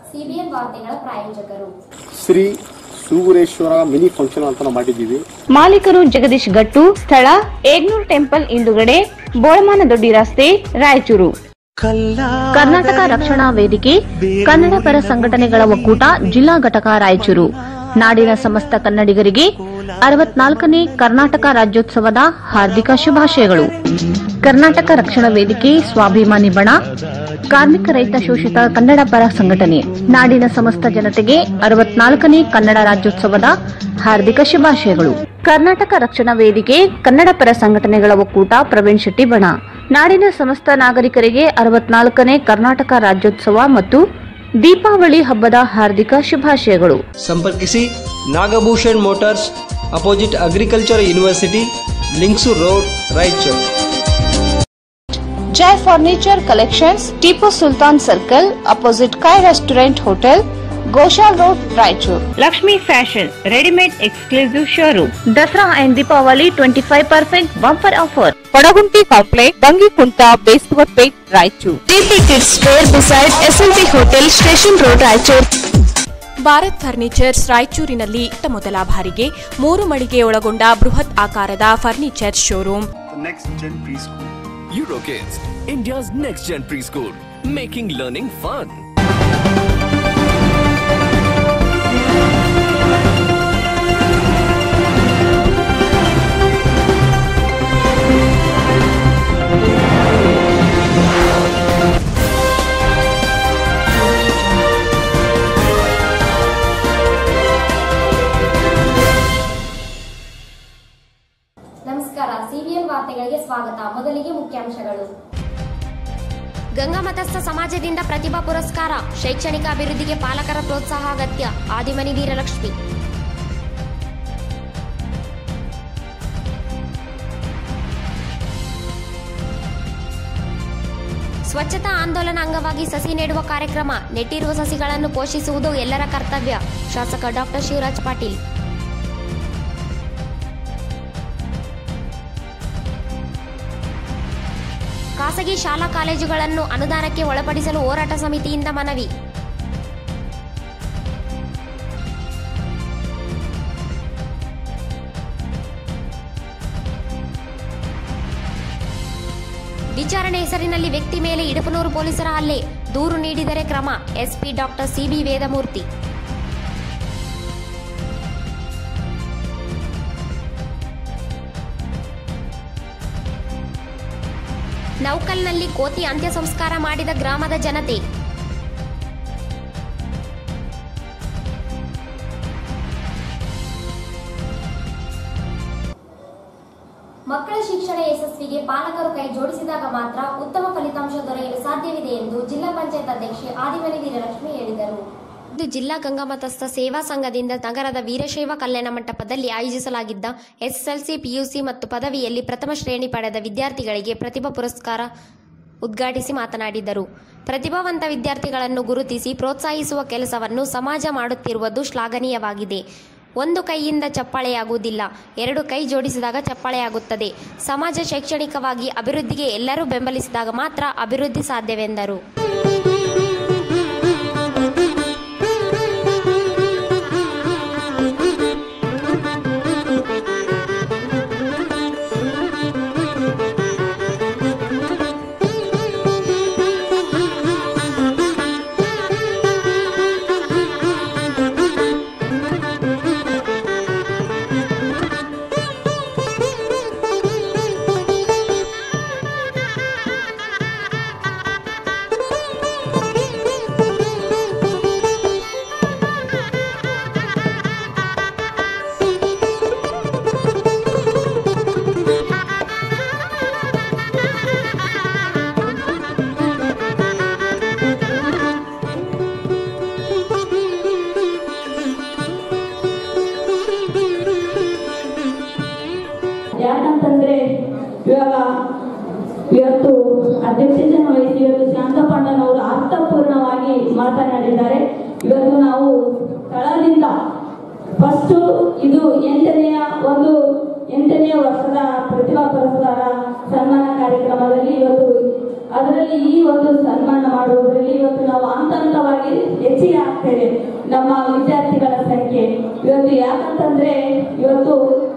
CBN ವಾರ್ತೆಗಳ ಪ್ರಾಯೋಜಕರು Shri Sugureshwara mini function ಅಂತ ನಾವು ಮಾಡಿದ್ದೀವಿ ಮಾಲೀಕರು ಜಗದೀಶ್ ಗಟ್ಟು ಸ್ಥಳ ಏಗ್ನೂರ್ ಟೆಂಪಲ್ ಹಿಂದುಗಡೆ ಬೋಳಮಾನ ದೊಡ್ಡಿ ರಸ್ತೆ ರಾಯಚೂರು ಕರ್ನಾಟಕ ರಕ್ಷಣಾ ವೇದಿಕೆ ಕನ್ನಡ ಪರ ಸಂಘಟನೆಗಳ ಒಕ್ಕೂಟ ಜಿಲ್ಲಾ ಘಟಕ ರಾಯಚೂರು ನಾಡಿನ ಸಮಸ್ತ ಕನ್ನಡಿಗರಿಗೆ ಅರವತ್ನಾಲ್ಕನೇ ಕರ್ನಾಟಕ ರಾಜ್ಯೋತ್ಸವದ ಹಾರ್ದಿಕ ಶುಭಾಶಯಗಳು ಕರ್ನಾಟಕ ರಕ್ಷಣಾ ವೇದಿಕೆ ಸ್ವಾಭಿಮಾನಿ ಬಣ ಕಾರ್ಮಿಕ ರೈತ ಶೋಷಿತ ಕನ್ನಡ ಪರ ಸಂಘಟನೆ ನಾಡಿನ ಸಮಸ್ತ ಜನತೆಗೆ ಅರವತ್ನಾಲ್ಕನೇ ಕನ್ನಡ ರಾಜ್ಯೋತ್ಸವದ ಹಾರ್ದಿಕ ಶುಭಾಶಯಗಳು ಕರ್ನಾಟಕ ರಕ್ಷಣಾ ವೇದಿಕೆ ಕನ್ನಡ ಪರ ಸಂಘಟನೆಗಳ ಒಕ್ಕೂಟ ಪ್ರವೀಣ್ ಶೆಟ್ಟಿ ಬಣ ನಾಡಿನ ಸಮಸ್ತ ನಾಗರಿಕರಿಗೆ ಅರವತ್ನಾಲ್ಕನೇ ಕರ್ನಾಟಕ ರಾಜ್ಯೋತ್ಸವ ಮತ್ತು ದೀಪಾವಳಿ ಹಬ್ಬದ ಹಾರ್ದಿಕ ಶುಭಾಶಯಗಳು ಸಂಪರ್ಕಿಸಿ Nagabhushan motors opposite agriculture university Lingsugur road Raichur Jai furniture collections Tippu Sultan circle opposite ಕಾಯ್ restaurant hotel Goshal road Raichur Lakshmi fashion readymade exclusive showroom Dasara and Deepavali twenty five percent bumper offer Padagunti complex Bangikunta ಬೇಸ್ವರ್ ಪೇಟ್ Raichur TP kids store beside SLT hotel station road Raichur Bharat furnitures ರಾಯಚೂರಿನಲ್ಲಿ ಇಟ್ಟ ಮೊದಲ ಬಾರಿಗೆ ಮೂರು ಮಳಿಗೆ ಒಳಗೊಂಡ ಬೃಹತ್ ಆಕಾರದ furniture showroom Eurokids, India's next gen preschool, making learning fun. ನಮಸ್ಕಾರ ಸಿಬಿಎನ್ ವಾರ್ತೆಗಳಿಗೆ ಸ್ವಾಗತ ಮೊದಲಿಗೆ ಮುಖ್ಯಾಂಶಗಳು ಗಂಗಾ ಮತಸ್ಥ ಸಮಾಜದಿಂದ ಪ್ರತಿಭಾ ಪುರಸ್ಕಾರ ಶೈಕ್ಷಣಿಕ ಅಭಿವೃದ್ಧಿಗೆ ಪಾಲಕರ ಪ್ರೋತ್ಸಾಹ ಅಗತ್ಯ ಆದಿಮನಿ ವೀರಲಕ್ಷ್ಮಿ ಸ್ವಚ್ಛತಾ ಆಂದೋಲನ ಅಂಗವಾಗಿ ಸಸಿ ನೆಡುವ ಕಾರ್ಯಕ್ರಮ ನೆಟ್ಟಿರುವ ಸಸಿಗಳನ್ನು ಪೋಷಿಸುವುದು ಎಲ್ಲರ ಕರ್ತವ್ಯ ಶಾಸಕ ಡಾಕ್ಟರ್ ಶಿವರಾಜ್ ಪಾಟೀಲ್ ಖಾಸಗಿ ಶಾಲಾ ಕಾಲೇಜುಗಳನ್ನು ಅನುದಾನಕ್ಕೆ ಒಳಪಡಿಸಲು ಹೋರಾಟ ಸಮಿತಿಯಿಂದ ಮನವಿ ವಿಚಾರಣೆ ಹೆಸರಿನಲ್ಲಿ ವ್ಯಕ್ತಿ ಮೇಲೆ ಇಡಪನೂರು ಪೊಲೀಸರ ಹಲ್ಲೆ ದೂರು ನೀಡಿದರೆ ಕ್ರಮ ಎಸ್ಪಿ ಡಾಕ್ಟರ್ ಸಿಬಿ ವೇದಮೂರ್ತಿ ನೌಕಲ್ನಲ್ಲಿ ಕೋತಿ ಅಂತ್ಯ ಸಂಸ್ಕಾರ ಮಾಡಿದ ಗ್ರಾಮದ ಜನತೆ ಮಕ್ಕಳ ಶಿಕ್ಷಣ ಯಶಸ್ವಿಗೆ ಪಾಲಕರು ಕೈ ಜೋಡಿಸಿದಾಗ ಮಾತ್ರ ಉತ್ತಮ ಫಲಿತಾಂಶ ದೊರೆಯಲು ಸಾಧ್ಯವಿದೆ ಎಂದು ಜಿಲ್ಲಾ ಪಂಚಾಯತ್ ಅಧ್ಯಕ್ಷೆ ಆದಿಮನಿ ವೀರಲಕ್ಷ್ಮಿ ಹೇಳಿದರು ಇದು ಜಿಲ್ಲಾ ಗಂಗಾಮತಸ್ಥ ಸೇವಾ ಸಂಘದಿಂದ ನಗರದ ವೀರಶೈವ ಕಲ್ಯಾಣ ಮಂಟಪದಲ್ಲಿ ಆಯೋಜಿಸಲಾಗಿದ್ದ ಎಸ್ಎಸ್ಎಲ್ಸಿ ಪಿಯುಸಿ ಮತ್ತು ಪದವಿಯಲ್ಲಿ ಪ್ರಥಮ ಶ್ರೇಣಿ ಪಡೆದ ವಿದ್ಯಾರ್ಥಿಗಳಿಗೆ ಪ್ರತಿಭಾ ಪುರಸ್ಕಾರ ಉದ್ಘಾಟಿಸಿ ಮಾತನಾಡಿದರು ಪ್ರತಿಭಾವಂತ ವಿದ್ಯಾರ್ಥಿಗಳನ್ನು ಗುರುತಿಸಿ ಪ್ರೋತ್ಸಾಹಿಸುವ ಕೆಲಸವನ್ನು ಸಮಾಜ ಮಾಡುತ್ತಿರುವುದು ಶ್ಲಾಘನೀಯವಾಗಿದೆ ಒಂದು ಕೈಯಿಂದ ಚಪ್ಪಾಳೆಯಾಗುವುದಿಲ್ಲ ಎರಡು ಕೈ ಜೋಡಿಸಿದಾಗ ಚಪ್ಪಾಳೆಯಾಗುತ್ತದೆ ಸಮಾಜ ಶೈಕ್ಷಣಿಕವಾಗಿ ಅಭಿವೃದ್ಧಿಗೆ ಎಲ್ಲರೂ ಬೆಂಬಲಿಸಿದಾಗ ಮಾತ್ರ ಅಭಿವೃದ್ಧಿ ಸಾಧ್ಯವೆಂದರು ಯಾಕಂತಂದ್ರೆ ಇವಾಗ ಇವತ್ತು ಅಧ್ಯಕ್ಷತೆಯನ್ನು ವಹಿಸಿ ಇವತ್ತು ಶಾಂತಪಣ್ಣನವರು ಅರ್ಥಪೂರ್ಣವಾಗಿ ಮಾತನಾಡಿದ್ದಾರೆ ಇವತ್ತು ನಾವು ಸ್ಥಳದಿಂದ ಫಸ್ಟ್ ಇದು ಎಂಟನೆಯ ಒಂದು ಎಂಟನೆಯ ವರ್ಷದ ಪ್ರತಿಭಾ ಪುರಸ್ಕಾರ ಸನ್ಮಾನ ಕಾರ್ಯಕ್ರಮದಲ್ಲಿ ಇವತ್ತು ಅದರಲ್ಲಿ ಈ ಒಂದು ಸನ್ಮಾನ ಮಾಡುವುದರಲ್ಲಿ ಇವತ್ತು ನಾವು ಹಂತ ಹಂತವಾಗಿ ಹೆಚ್ಚಿಗೆ ಆಗ್ತೇವೆ ನಮ್ಮ ವಿದ್ಯಾರ್ಥಿಗಳ ಸಂಖ್ಯೆ ಇವತ್ತು ಯಾಕಂತಂದ್ರೆ ಇವತ್ತು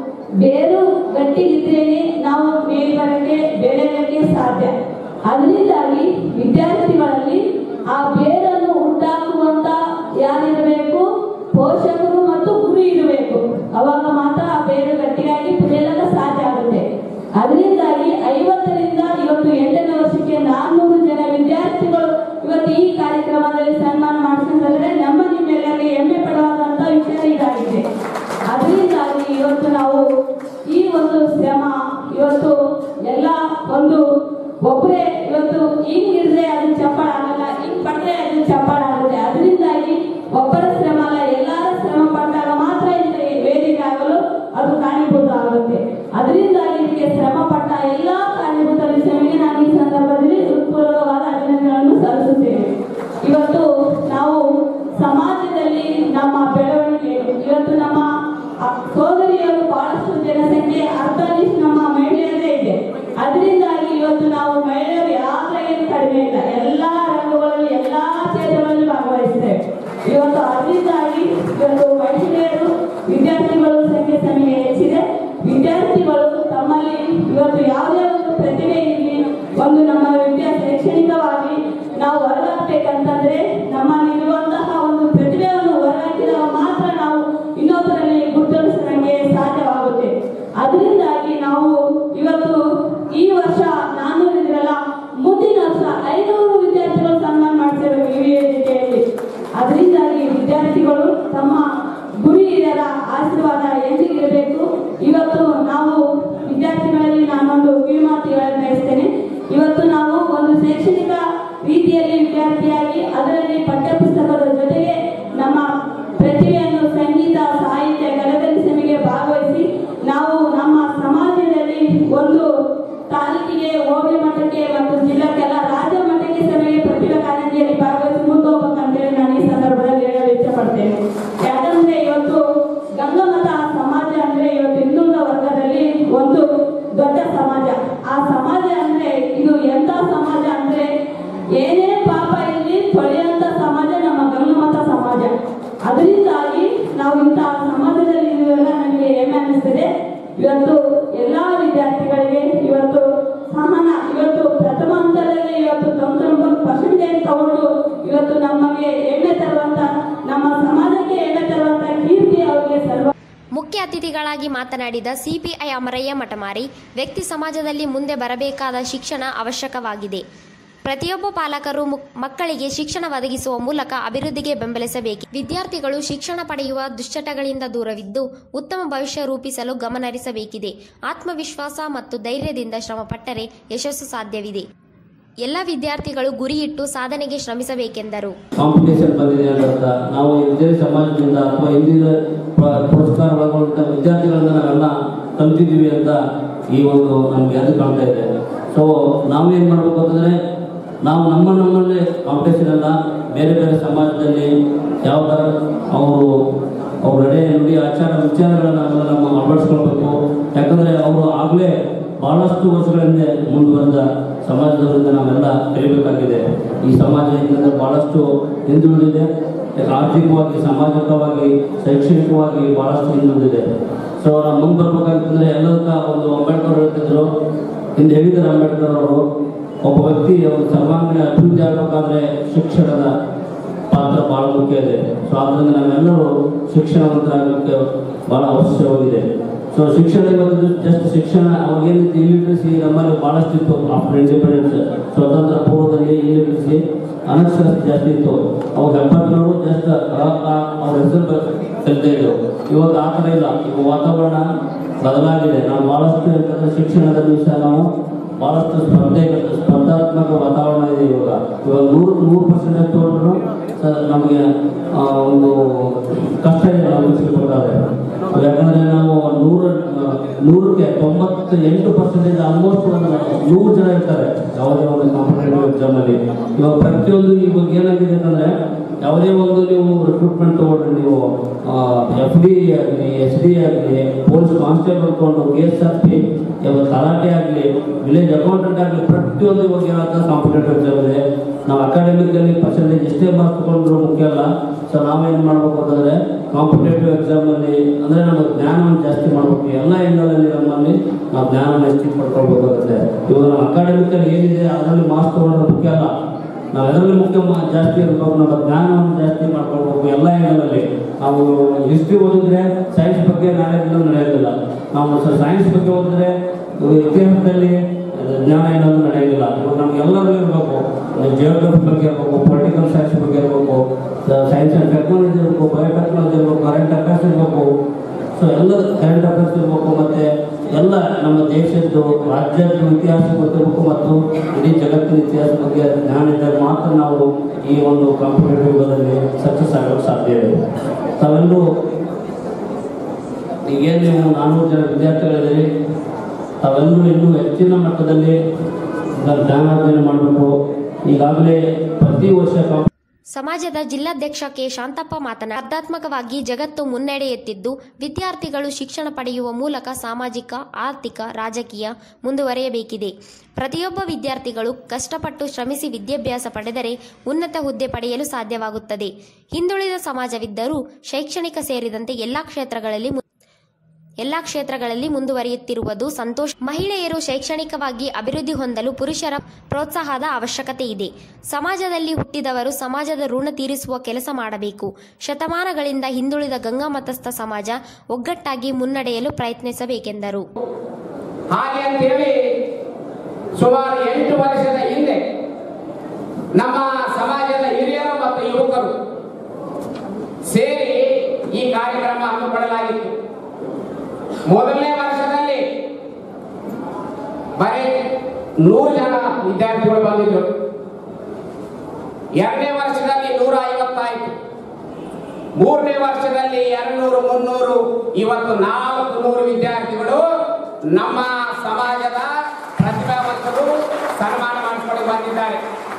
ಬೇರು ಗಟ್ಟಿಗಿದ್ರೇನೆ ನಾವು ಮೇಲ್ ಬರಕ್ಕೆ ಬೆಳೆಯಕ್ಕೆ ಸಾಧ್ಯ ಅದರಿಂದಾಗಿ ವಿದ್ಯಾರ್ಥಿಗಳಲ್ಲಿ ಆ ಬೇರನ್ನು ಉಂಟಾಕುವಂತ ಯಾರಿರಬೇಕು ಪೋಷಕರು ಮತ್ತು ಗುರು ಇರಬೇಕು ಅವಾಗ ಮಾತ್ರ ಆ ಬೇರು ಗಟ್ಟಿಯಾಗಿ ಬೆಳೆಯಲು ಸಾಧ್ಯ ಆಗುತ್ತೆ ಅದರಿಂದಾಗಿ ಐವತ್ತರಿಂದ ಇವತ್ತು ಎಂಟನೇ ವರ್ಷಕ್ಕೆ ನಾನ್ನೂರು ಜನ ವಿದ್ಯಾರ್ಥಿಗಳು ಇವತ್ತು ಈ ಕಾರ್ಯಕ್ರಮದಲ್ಲಿ ಸನ್ಮಾನ ಮಾಡಿಸಿದ್ರೆ ನಮ್ಮ ನಿಮ್ಮೆಲ್ಲರಿಗೆ ಹೆಮ್ಮೆ ಪಡುವಂತ ವಿಷಯ ಇದಾಗಿದೆ ಅದರಿಂದಾಗಿ ಇವತ್ತು ನಾವು ಈ ಒಂದು ಶ್ರಮ ಇವತ್ತು ಎಲ್ಲ ಒಂದು ಒಬ್ಬರೇ ಇವತ್ತು ಹಿಂಗ್ ಹಿಡಿದ್ರೆ ಅದು ಚಪ್ಪಾಳ ಆಗಲ್ಲ ಹಿಂಗ್ ಪಟ್ರೆ ಅದು ಚಪ್ಪಾಳ ಆಗುತ್ತೆ ಅದರಿಂದಾಗಿ ಒಬ್ಬರ ಶ್ರಮ ಅಲ್ಲ ಎಲ್ಲರ ಶ್ರಮ ಪಟ್ಟಾಗ ಮಾತ್ರ ಇಂಥ ವೇದಿಕೆ ಆಗಲು ಅದು ಕಾರಣೀಭೂತ ಆಗುತ್ತೆ ಅದರಿಂದಾಗಿ ಇದಕ್ಕೆ ಶ್ರಮ ಪಟ್ಟ ಎಲ್ಲಾ ಕಾರಣೀಭೂತ ವಿಷಯಗಳಿಗೆ ನಾನು ಈ ಸಂದರ್ಭದಲ್ಲಿ ಹೃತ್ಪೂರ್ವಕವಾದ ಅಭಿನಂದನೆಗಳನ್ನು ಸಲ್ಲಿಸುತ್ತೇನೆ ಇವತ್ತು ನಾವು ಸಮಾಜದಲ್ಲಿ ನಮ್ಮ ಬೆಳವಣಿಗೆ ಇವತ್ತು ನಮ್ಮ ಅ- ಸೋದರಿಯರು ಬಹಳಷ್ಟು ಜನಸಂಖ್ಯೆ ಅರ್ಧಲಿಸ್ಟ್ ನಮ್ಮ ಮಹಿಳೆಯರೇ ಇದೆ ಅದರಿಂದಾಗಿ ಇವತ್ತು ನಾವು ಮಹಿಳೆಯರು ಯಾವ್ದ್ರಾಗೆ ಕಡಿಮೆ ಇಲ್ಲ ಎಲ್ಲಾ ರಂಗಗಳಲ್ಲಿ ಎಲ್ಲಾ ಕ್ಷೇತ್ರಗಳಲ್ಲಿ ಭಾಗವಹಿಸ್ತೇವೆ ಇವತ್ತು ಅದರಿಂದಾಗಿ ಇವತ್ತು ಮಹಿಳೆಯರು ವಿದ್ಯಾರ್ಥಿಗಳು ಸಂಖ್ಯೆ ಸಂಖ್ಯೆ ಹೆಚ್ಚಿದೆ ವಿದ್ಯಾರ್ಥಿಗಳು ತಮ್ಮಲ್ಲಿ ಇವತ್ತು ಯಾವುದೇ ಒಂದು ಪ್ರತಿಭೆ ಇರಲಿ ಒಂದು ನಮ್ಮ ವಿದ್ಯಾ ಶೈಕ್ಷಣಿಕವಾಗಿ ನಾವು ಹೊರಗಾಕ್ಬೇಕಂತಂದ್ರೆ ನಮ್ಮಲ್ಲಿರುವಂತಹ ಒಂದು ಪ್ರತಿಭೆಯನ್ನು ಹೊರಹಾಕಿದಾಗ ಮಾತ್ರ ನಾವು ಇನ್ನೊಬ್ಬರಲ್ಲಿ ಗುರುತಿಸಲಿಕ್ಕೆ ಸಾಧ್ಯವಾಗುತ್ತೆ ಅದರಿಂದಾಗಿ ನಾವು ಇವತ್ತು ಈ ವರ್ಷ ನಾನ್ನೂರು ಇದ್ರಲ್ಲ ಮುಂದಿನ ವರ್ಷ ಐನೂರು ವಿದ್ಯಾರ್ಥಿಗಳು ಸನ್ಮಾನ ಮಾಡ್ತೇವೆ ಈ ವೇದಿಕೆಯಲ್ಲಿ ಅದರಿಂದಾಗಿ ವಿದ್ಯಾರ್ಥಿಗಳು ತಮ್ಮ ಗುರಿ ಹಿರಿಯರ ಆಶೀರ್ವಾದ ಎಂದಿಗಿರಬೇಕು ಇವತ್ತು ನಾವು ವಿದ್ಯಾರ್ಥಿಗಳಲ್ಲಿ ನಾನೊಂದು ಕಿವಿಮಾತು ಹೇಳಲು ಬಯಸ್ತೇನೆ ಇವತ್ತು ನಾವು ಒಂದು ಶೈಕ್ಷಣಿಕ ರೀತಿಯಲ್ಲಿ ವಿದ್ಯಾರ್ಥಿಯಾಗಿ ಅದರಲ್ಲಿ ಪಠ್ಯಪುಸ್ತಕದ ಜೊತೆಗೆ ನಮ್ಮ ಪ್ರತಿಭೆಯನ್ನು ಸಂಗೀತ ಸಾಹಿತ್ಯ ಗಲದಲ್ಲಿ ಸಮಿಗೆ ಭಾಗವಹಿಸಿ ನಾವು ನಮ್ಮ ಸಮಾಜದಲ್ಲಿ ಒಂದು ತಾಲೂಕಿಗೆ ಹೋಬಳಿ ಮಟ್ಟಕ್ಕೆ ಮತ್ತು ಜಿಲ್ಲೆಗೆಲ್ಲ ರಾಜ್ಯ ಮಟ್ಟಕ್ಕೆ ಸಭೆಗೆ ಪ್ರತಿಭಾ ಕಾರಂಜಿಯಲ್ಲಿ ಭಾಗವಹಿಸಿ ಮುಂದೆ ಹೋಗ್ಬೇಕಂತೇಳಿ ನಾನು ಈ ಸಂದರ್ಭದಲ್ಲಿ ಹೇಳಲು ಇಷ್ಟಪಡ್ತೇನೆ ಯಾಕಂದ್ರೆ ಇವತ್ತು ಗಂಗಮತ ಸಮಾಜ ಅಂದ್ರೆ ಇವತ್ತು ಹಿಂದುಳಿದ ವರ್ಗದಲ್ಲಿ ಒಂದು ದೊಡ್ಡ ಸಮಾಜ ಆ ಸಮಾಜ ಅಂದ್ರೆ ಇದು ಎಂತ ಸಮಾಜ ಅಂದ್ರೆ ಏನೇ ಪಾಪ ಇಲ್ಲಿ ತೊಳೆಯುವಂತ ಸಮಾಜ ನಮ್ಮ ಗಂಗಮತ ಸಮಾಜ ಅದರಿಂದಾಗಿ ನಾವು ಇಂತಹ ಸಮಾಜದಲ್ಲಿ ಇರುವೆಲ್ಲ ನನಗೆ ಹೆಮ್ಮೆ ಅನ್ನಿಸ್ತದೆ ಇವತ್ತು ಎಲ್ಲಾ ವಿದ್ಯಾರ್ಥಿಗಳಿಗೆ ಇವತ್ತು ಸಹನ ಇವತ್ತು ಪ್ರಥಮ ಹಂತದಲ್ಲಿ ಇವತ್ತು ತೊಂಬತ್ತೊಂಬತ್ತು ಪರ್ಸೆಂಟೇಜ್ ತಗೊಂಡು ಇವತ್ತು ನಮಗೆ ಹೆಮ್ಮೆ ತರುವಂತ ನಮ್ಮ ಸಮಾಜಕ್ಕೆ ಹೆಮ್ಮೆ ತರುವಂತ ಕೀರ್ತಿ ಅವರಿಗೆ ಸರ್ವ ಮುಖ್ಯ ಅತಿಥಿಗಳಾಗಿ ಮಾತನಾಡಿದ ಸಿಪಿಐ ಅಮರಯ್ಯ ಮಠಮಾರಿ ವ್ಯಕ್ತಿ ಸಮಾಜದಲ್ಲಿ ಮುಂದೆ ಬರಬೇಕಾದ ಶಿಕ್ಷಣ ಅವಶ್ಯಕವಾಗಿದೆ ಪ್ರತಿಯೊಬ್ಬ ಪಾಲಕರು ಮುಕ್- ಮಕ್ಕಳಿಗೆ ಶಿಕ್ಷಣ ಒದಗಿಸುವ ಮೂಲಕ ಅಭಿವೃದ್ಧಿಗೆ ಬೆಂಬಲಿಸಬೇಕು ವಿದ್ಯಾರ್ಥಿಗಳು ಶಿಕ್ಷಣ ಪಡೆಯುವ ದುಶ್ಚಟಗಳಿಂದ ದೂರವಿದ್ದು ಉತ್ತಮ ಭವಿಷ್ಯ ರೂಪಿಸಲು ಗಮನಹರಿಸಬೇಕಿದೆ ಆತ್ಮವಿಶ್ವಾಸ ಮತ್ತು ಧೈರ್ಯದಿಂದ ಶ್ರಮಪಟ್ಟರೆ ಯಶಸ್ಸು ಸಾಧ್ಯವಿದೆ ಎಲ್ಲ ವಿದ್ಯಾರ್ಥಿಗಳು ಗುರಿಯಿಟ್ಟು ಸಾಧನೆಗೆ ಶ್ರಮಿಸಬೇಕೆಂದರು ಕಾಂಪಿಟೇಷನ್ ಬಂದಿದೆ ಅಂತ ನಾವು ಇದೇ ಸಮಾಜದಿಂದ ಅಥವಾ ಹಿಂದಿನ ಪ- ಪುರಸ್ಕಾರ ಒಳಗೊಂಡ ವಿದ್ಯಾರ್ಥಿಗಳನ್ನ ನಾವೆಲ್ಲ ಕಲ್ತಿದ್ದೀವಿ ಅಂತ ಈ ಒಂದು ನಮ್ಗೆ ಅದು ಕಾಣ್ತಾ ಇದೆ ಸೊ ನಾವೇನ್ ಮಾಡ್ಬೇಕು ಅಂತಂದ್ರೆ ನಾವು ನಮ್ಮ ನಮ್ಮಲ್ಲೇ ಕಾಂಪಿಟೇಷನ್ ಅಲ್ಲ ಬೇರೆ ಬೇರೆ ಸಮಾಜದಲ್ಲಿ ಯಾವ ಥರ ಅವರು ಅವ್ರ ನಡೆ ನುಡಿ ಆಚಾರ ವಿಚಾರಗಳನ್ನ ನಾವೆಲ್ಲ ನಮ್ಮ ಅಳವಡಿಸ್ಕೊಳ್ಬೇಕು ಯಾಕಂದ್ರೆ ಅವರು ಆಗಲೇ ಬಹಳಷ್ಟು ವರ್ಷಗಳಿಂದ ಮುಂದುವರೆದ ಸಮಾಜದವರಿಂದ ನಾವೆಲ್ಲ ಕಲಿಬೇಕಾಗಿದೆ ಈ ಸಮಾಜ ಇದರಿಂದ ಬಹಳಷ್ಟು ಹಿಂದುಳಿದಿದೆ ಆರ್ಥಿಕವಾಗಿ ಸಾಮಾಜಿಕವಾಗಿ ಶೈಕ್ಷಣಿಕವಾಗಿ ಬಹಳಷ್ಟು ಹಿಂದುಳಿದಿದೆ ಸೊ ನಾವು ಮುಂದೆ ಬರ್ಬೇಕಾಗಿತ್ತಂದ್ರೆ ಎಲ್ಲದಕ್ಕ ಒಂದು ಅಂಬೇಡ್ಕರ್ ಹೇಳ್ತಿದ್ರು ಹಿಂದೆ ಹೇಳಿದ್ದಾರೆ ಅಂಬೇಡ್ಕರ್ ಅವರು ಒಬ್ಬ ವ್ಯಕ್ತಿ ಒಂದು ಸರ್ವಾಂಗೀಣ ಅಭಿವೃದ್ಧಿ ಆಗಬೇಕಾದ್ರೆ ಶಿಕ್ಷಣದ ಪಾತ್ರ ಬಹಳ ಮುಖ್ಯ ಇದೆ ಸೊ ಆದ್ರಿಂದ ನಾವೆಲ್ಲರೂ ಶಿಕ್ಷಣವಂತರಾಗಲಿಕ್ಕೆ ಬಹಳ ಅವಶ್ಯವಾಗಿದೆ ಸೊ ಶಿಕ್ಷಣ ಇವತ್ತು ಜಸ್ಟ್ ಶಿಕ್ಷಣ ಅವಾಗೇನಿತ್ತು ಇಲಿಟ್ರಸಿ ನಮ್ಮಲ್ಲಿ ಬಹಳಷ್ಟು ಇತ್ತು ಆಫ್ಟರ್ ಇಂಡಿಪೆಂಡೆನ್ಸ್ ಸ್ವತಂತ್ರ ಪೂರ್ವದಲ್ಲಿ ಇಲಿಟ್ರಸಿ ಅನಕ್ಷರತೆ ಜಾಸ್ತಿ ಇತ್ತು ಅವಾಗ ಹೆಬ್ಬಟ್ಟನವರು ಜಸ್ಟ್ ಅವ್ರ ಹೆಸರು ಕಲಿತಾ ಇದ್ರು ಇವಾಗ ಆ ಥರ ಇಲ್ಲ ಈಗ ವಾತಾವರಣ ಬದಲಾಗಿದೆ ನಾವು ಬಹಳಷ್ಟು ಯಾಕಂದ್ರೆ ಶಿಕ್ಷಣದ ವಿಷಯ ನಾವು ಬಹಳಷ್ಟು ಸ್ಪರ್ಧೆ ಸ್ಪರ್ಧಾತ್ಮಕ ವಾತಾವರಣ ಇದೆ ಇವಾಗ ಇವಾಗ ನೂರು ನೂರು ಪರ್ಸೆಂಟೇಜ್ ತೊಗೊಂಡ್ರು ಸ- ನಮಗೆ ಆ, ಒಂದು ಕಷ್ಟ ಇದೆ ನಾವು ಮುಗಿಸ್ಬೇಕಾದ್ರೆ ಯಾಕಂದ್ರೆ ನಾವು ನೂರ ನೂರಕ್ಕೆ ತೊಂಬತ್ತ ಎಂಟು ಪರ್ಸೆಂಟೇಜ್ ಆಲ್ಮೋಸ್ಟ್ ಒಂದು ನೂರು ಜನ ಇರ್ತಾರೆ ಯಾವುದೇ ಒಂದು ಕಾಂಪಿಟೇಟಿವ್ ಎಕ್ಸಾಮ್ ಅಲ್ಲಿ ಇವಾಗ ಪ್ರತಿಯೊಂದು ಇವಾಗ ಏನಾಗಿದೆ ಅಂತಂದ್ರೆ ಯಾವುದೇ ಒಂದು ನೀವು ರಿಕ್ರೂಟ್ಮೆಂಟ್ ತಗೊಂಡ್ರೆ ನೀವು ಎಫ್ ಡಿ ಆಗಲಿ ಎಸ್ ಡಿ ಆಗಲಿ ಪೊಲೀಸ್ ಕಾನ್ಸ್ಟೇಬಲ್ ತಗೊಂಡು ಕೆ ಎಸ್ ಆರ್ ಪಿ ತಲಾಟೆ ಆಗಲಿ ವಿಲೇಜ್ ಅಕೌಂಟೆಂಟ್ ಆಗಲಿ ಪ್ರತಿಯೊಂದು ಇವಾಗ ಏನಾದ ಕಾಂಪಿಟೇಟಿವ್ ಎಕ್ಸಾಮ್ ಇದೆ ನಾವು ಅಕಾಡೆಮಿಕಲ್ಲಿ ಪರ್ಸೆಂಟೇಜ್ ಎಷ್ಟೇ ಮಾರ್ಕ್ಸ್ ತಗೊಂಡ್ರು ಮುಖ್ಯ ಅಲ್ಲ ಸೊ ನಾವೇನು ಮಾಡ್ಬೇಕು ಅಂತಂದರೆ ಕಾಂಪಿಟೇಟಿವ್ ಎಕ್ಸಾಮಲ್ಲಿ ಅಂದರೆ ನಮ್ಮ ಜ್ಞಾನವನ್ನು ಜಾಸ್ತಿ ಮಾಡಬೇಕು ಎಲ್ಲ ಏರಿಯಾದಲ್ಲಿ ನಮ್ಮಲ್ಲಿ ನಾವು ಜ್ಞಾನವನ್ನು ಹೆಚ್ಚಿಗೆ ಪಡ್ಕೊಳ್ಬೇಕಾಗುತ್ತೆ ಇವಾಗ ನಮ್ಮ ಅಕಾಡೆಮಿಕಲ್ಲಿ ಏನಿದೆ ಅದರಲ್ಲಿ ಮಾರ್ಕ್ಸ್ ತಗೊಂಡ್ರೆ ಮುಖ್ಯ ಅಲ್ಲ ನಾವು ಅದರಲ್ಲಿ ಮುಖ್ಯ ಮಾ- ಜಾಸ್ತಿ ಇರಬೇಕು ನಮ್ಮ ಜ್ಞಾನವನ್ನು ಜಾಸ್ತಿ ಮಾಡ್ಕೊಳ್ಬೇಕು ಎಲ್ಲ ಏರಿಯಾದಲ್ಲಿ ನಾವು ಹಿಸ್ಟ್ರಿ ಓದಿದ್ರೆ ಸೈನ್ಸ್ ಬಗ್ಗೆ ನಾಲೆಜ್ ನಡೆಯೋದಿಲ್ಲ ನಾವು ಸೈನ್ಸ್ ಬಗ್ಗೆ ಓದಿದ್ರೆ ಇತಿಹಾಸದಲ್ಲಿ ಜ್ಞಾನ ಏನಾದ್ರು ನಡೆಯೋದಿಲ್ಲ ಇವಾಗ ನಮ್ಗೆ ಎಲ್ಲರೂ ಇರಬೇಕು ಜಿಯೋಗ್ರಫಿ ಬಗ್ಗೆ ಇರಬೇಕು ಪೊಲಿಟಿಕಲ್ ಸೈನ್ಸ್ ಬಗ್ಗೆ ಇರಬೇಕು ಸೈನ್ಸ್ ಆ್ಯಂಡ್ ಟೆಕ್ನಾಲಜಿ ಇರಬೇಕು ಬಯೋಟೆಕ್ನಾಲಜಿ ಇರಬೇಕು ಕರೆಂಟ್ ಅಫೇರ್ಸ್ ಇರಬೇಕು ಸೊ ಎಲ್ಲ ಕರೆಂಟ್ ಅಫೇರ್ಸ್ ಇರಬೇಕು ಮತ್ತು ಎಲ್ಲ ನಮ್ಮ ದೇಶದ್ದು ರಾಜ್ಯದ ಇತಿಹಾಸ ಗೊತ್ತಿರಬೇಕು ಮತ್ತು ಇಡೀ ಜಗತ್ತಿನ ಇತಿಹಾಸ ಬಗ್ಗೆ ಜ್ಞಾನ ಇದ್ದಾಗ ಮಾತ್ರ ನಾವು ಈ ಒಂದು ಕಾಂಪಿಟೇಟಿವ್ ಯುಗದಲ್ಲಿ ಸಕ್ಸಸ್ ಆಗೋಕ್ಕೆ ಸಾಧ್ಯ ಇದೆ ತಾವೆಲ್ಲರೂ ಈಗೇನು ನೀವು ನಾನ್ನೂರು ಜನ ವಿದ್ಯಾರ್ಥಿಗಳಿದ್ದೀರಿ ತಾವೆಲ್ಲರೂ ಇನ್ನೂ ಹೆಚ್ಚಿನ ಮಟ್ಟದಲ್ಲಿ ಇದನ್ನ ಜ್ಞಾನಾರ್ಜನೆ ಮಾಡಬೇಕು ಈಗಾಗಲೇ ಪ್ರತಿ ವರ್ಷ ಕಾಂಪ್ ಸಮಾಜದ ಜಿಲ್ಲಾಧ್ಯಕ್ಷ ಕೆ ಶಾಂತಪ್ಪ ಮಾತನಾಡಿ ಸ್ಪರ್ಧಾತ್ಮಕವಾಗಿ ಜಗತ್ತು ಮುನ್ನಡೆಯುತ್ತಿದ್ದು ವಿದ್ಯಾರ್ಥಿಗಳು ಶಿಕ್ಷಣ ಪಡೆಯುವ ಮೂಲಕ ಸಾಮಾಜಿಕ ಆರ್ಥಿಕ ರಾಜಕೀಯ ಮುಂದುವರಿಯಬೇಕಿದೆ ಪ್ರತಿಯೊಬ್ಬ ವಿದ್ಯಾರ್ಥಿಗಳು ಕಷ್ಟಪಟ್ಟು ಶ್ರಮಿಸಿ ವಿದ್ಯಾಭ್ಯಾಸ ಪಡೆದರೆ ಉನ್ನತ ಹುದ್ದೆ ಪಡೆಯಲು ಸಾಧ್ಯವಾಗುತ್ತದೆ ಹಿಂದುಳಿದ ಸಮಾಜವಿದ್ದರೂ ಶೈಕ್ಷಣಿಕ ಸೇರಿದಂತೆ ಎಲ್ಲಾ ಕ್ಷೇತ್ರಗಳಲ್ಲಿ ಮು- ಎಲ್ಲಾ ಕ್ಷೇತ್ರಗಳಲ್ಲಿ ಮುಂದುವರಿಯುತ್ತಿರುವುದು ಸಂತೋಷ ಮಹಿಳೆಯರು ಶೈಕ್ಷಣಿಕವಾಗಿ ಅಭಿವೃದ್ಧಿ ಹೊಂದಲು ಪುರುಷರ ಪ್ರೋತ್ಸಾಹದ ಅವಶ್ಯಕತೆ ಇದೆ ಸಮಾಜದಲ್ಲಿ ಹುಟ್ಟಿದವರು ಸಮಾಜದ ಋಣ ತೀರಿಸುವ ಕೆಲಸ ಮಾಡಬೇಕು ಶತಮಾನಗಳಿಂದ ಹಿಂದುಳಿದ ಗಂಗಾ ಮತಸ್ಥ ಸಮಾಜ ಒಗ್ಗಟ್ಟಾಗಿ ಮುನ್ನಡೆಯಲು ಪ್ರಯತ್ನಿಸಬೇಕೆಂದರು ಹಾಗೆ ಅಂತೇಳಿ ಸುಮಾರು ಎಂಟು ವರ್ಷದ ಹಿಂದೆ ನಮ್ಮ ಸಮಾಜದ ಹಿರಿಯರು ಮತ್ತು ಯುವಕರು ಸೇರಿ ಈ ಕಾರ್ಯಕ್ರಮ ಹಮ್ಮಿಕೊಳ್ಳಲಾಗಿತ್ತು ಮೊದಲನೇ ವರ್ಷದಲ್ಲಿ ಬರೀ ನೂರು ಜನ ವಿದ್ಯಾರ್ಥಿಗಳು ಬಂದಿದ್ರು ಎರಡನೇ ವರ್ಷದಲ್ಲಿ ನೂರ ಐವತ್ತಾಯ್ತು ಮೂರನೇ ವರ್ಷದಲ್ಲಿ ಎರಡ್ನೂರು ಮುನ್ನೂರು ಇವತ್ತು ನಾಲ್ಕು ನೂರು ವಿದ್ಯಾರ್ಥಿಗಳು ನಮ್ಮ ಸಮಾಜದ ಪ್ರತಿಭಾವಂತರು ಸನ್ಮಾನ ಮಾಡಿಕೊಂಡು ಬಂದಿದ್ದಾರೆ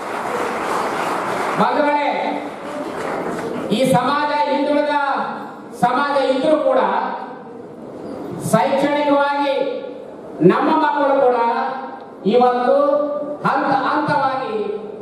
ಬಂಧುಗಳೇ ಈ ಸಮಾಜ ಹಿಂದುಳಿದ ಸಮಾಜ ಇದ್ರೂ ಕೂಡ ಶೈಕ್ಷಣಿಕವಾಗಿ ನಮ್ಮ ಮಕ್ಕಳು ಕೂಡ ಇವತ್ತು ಹಂತ ಹಂತವಾಗಿ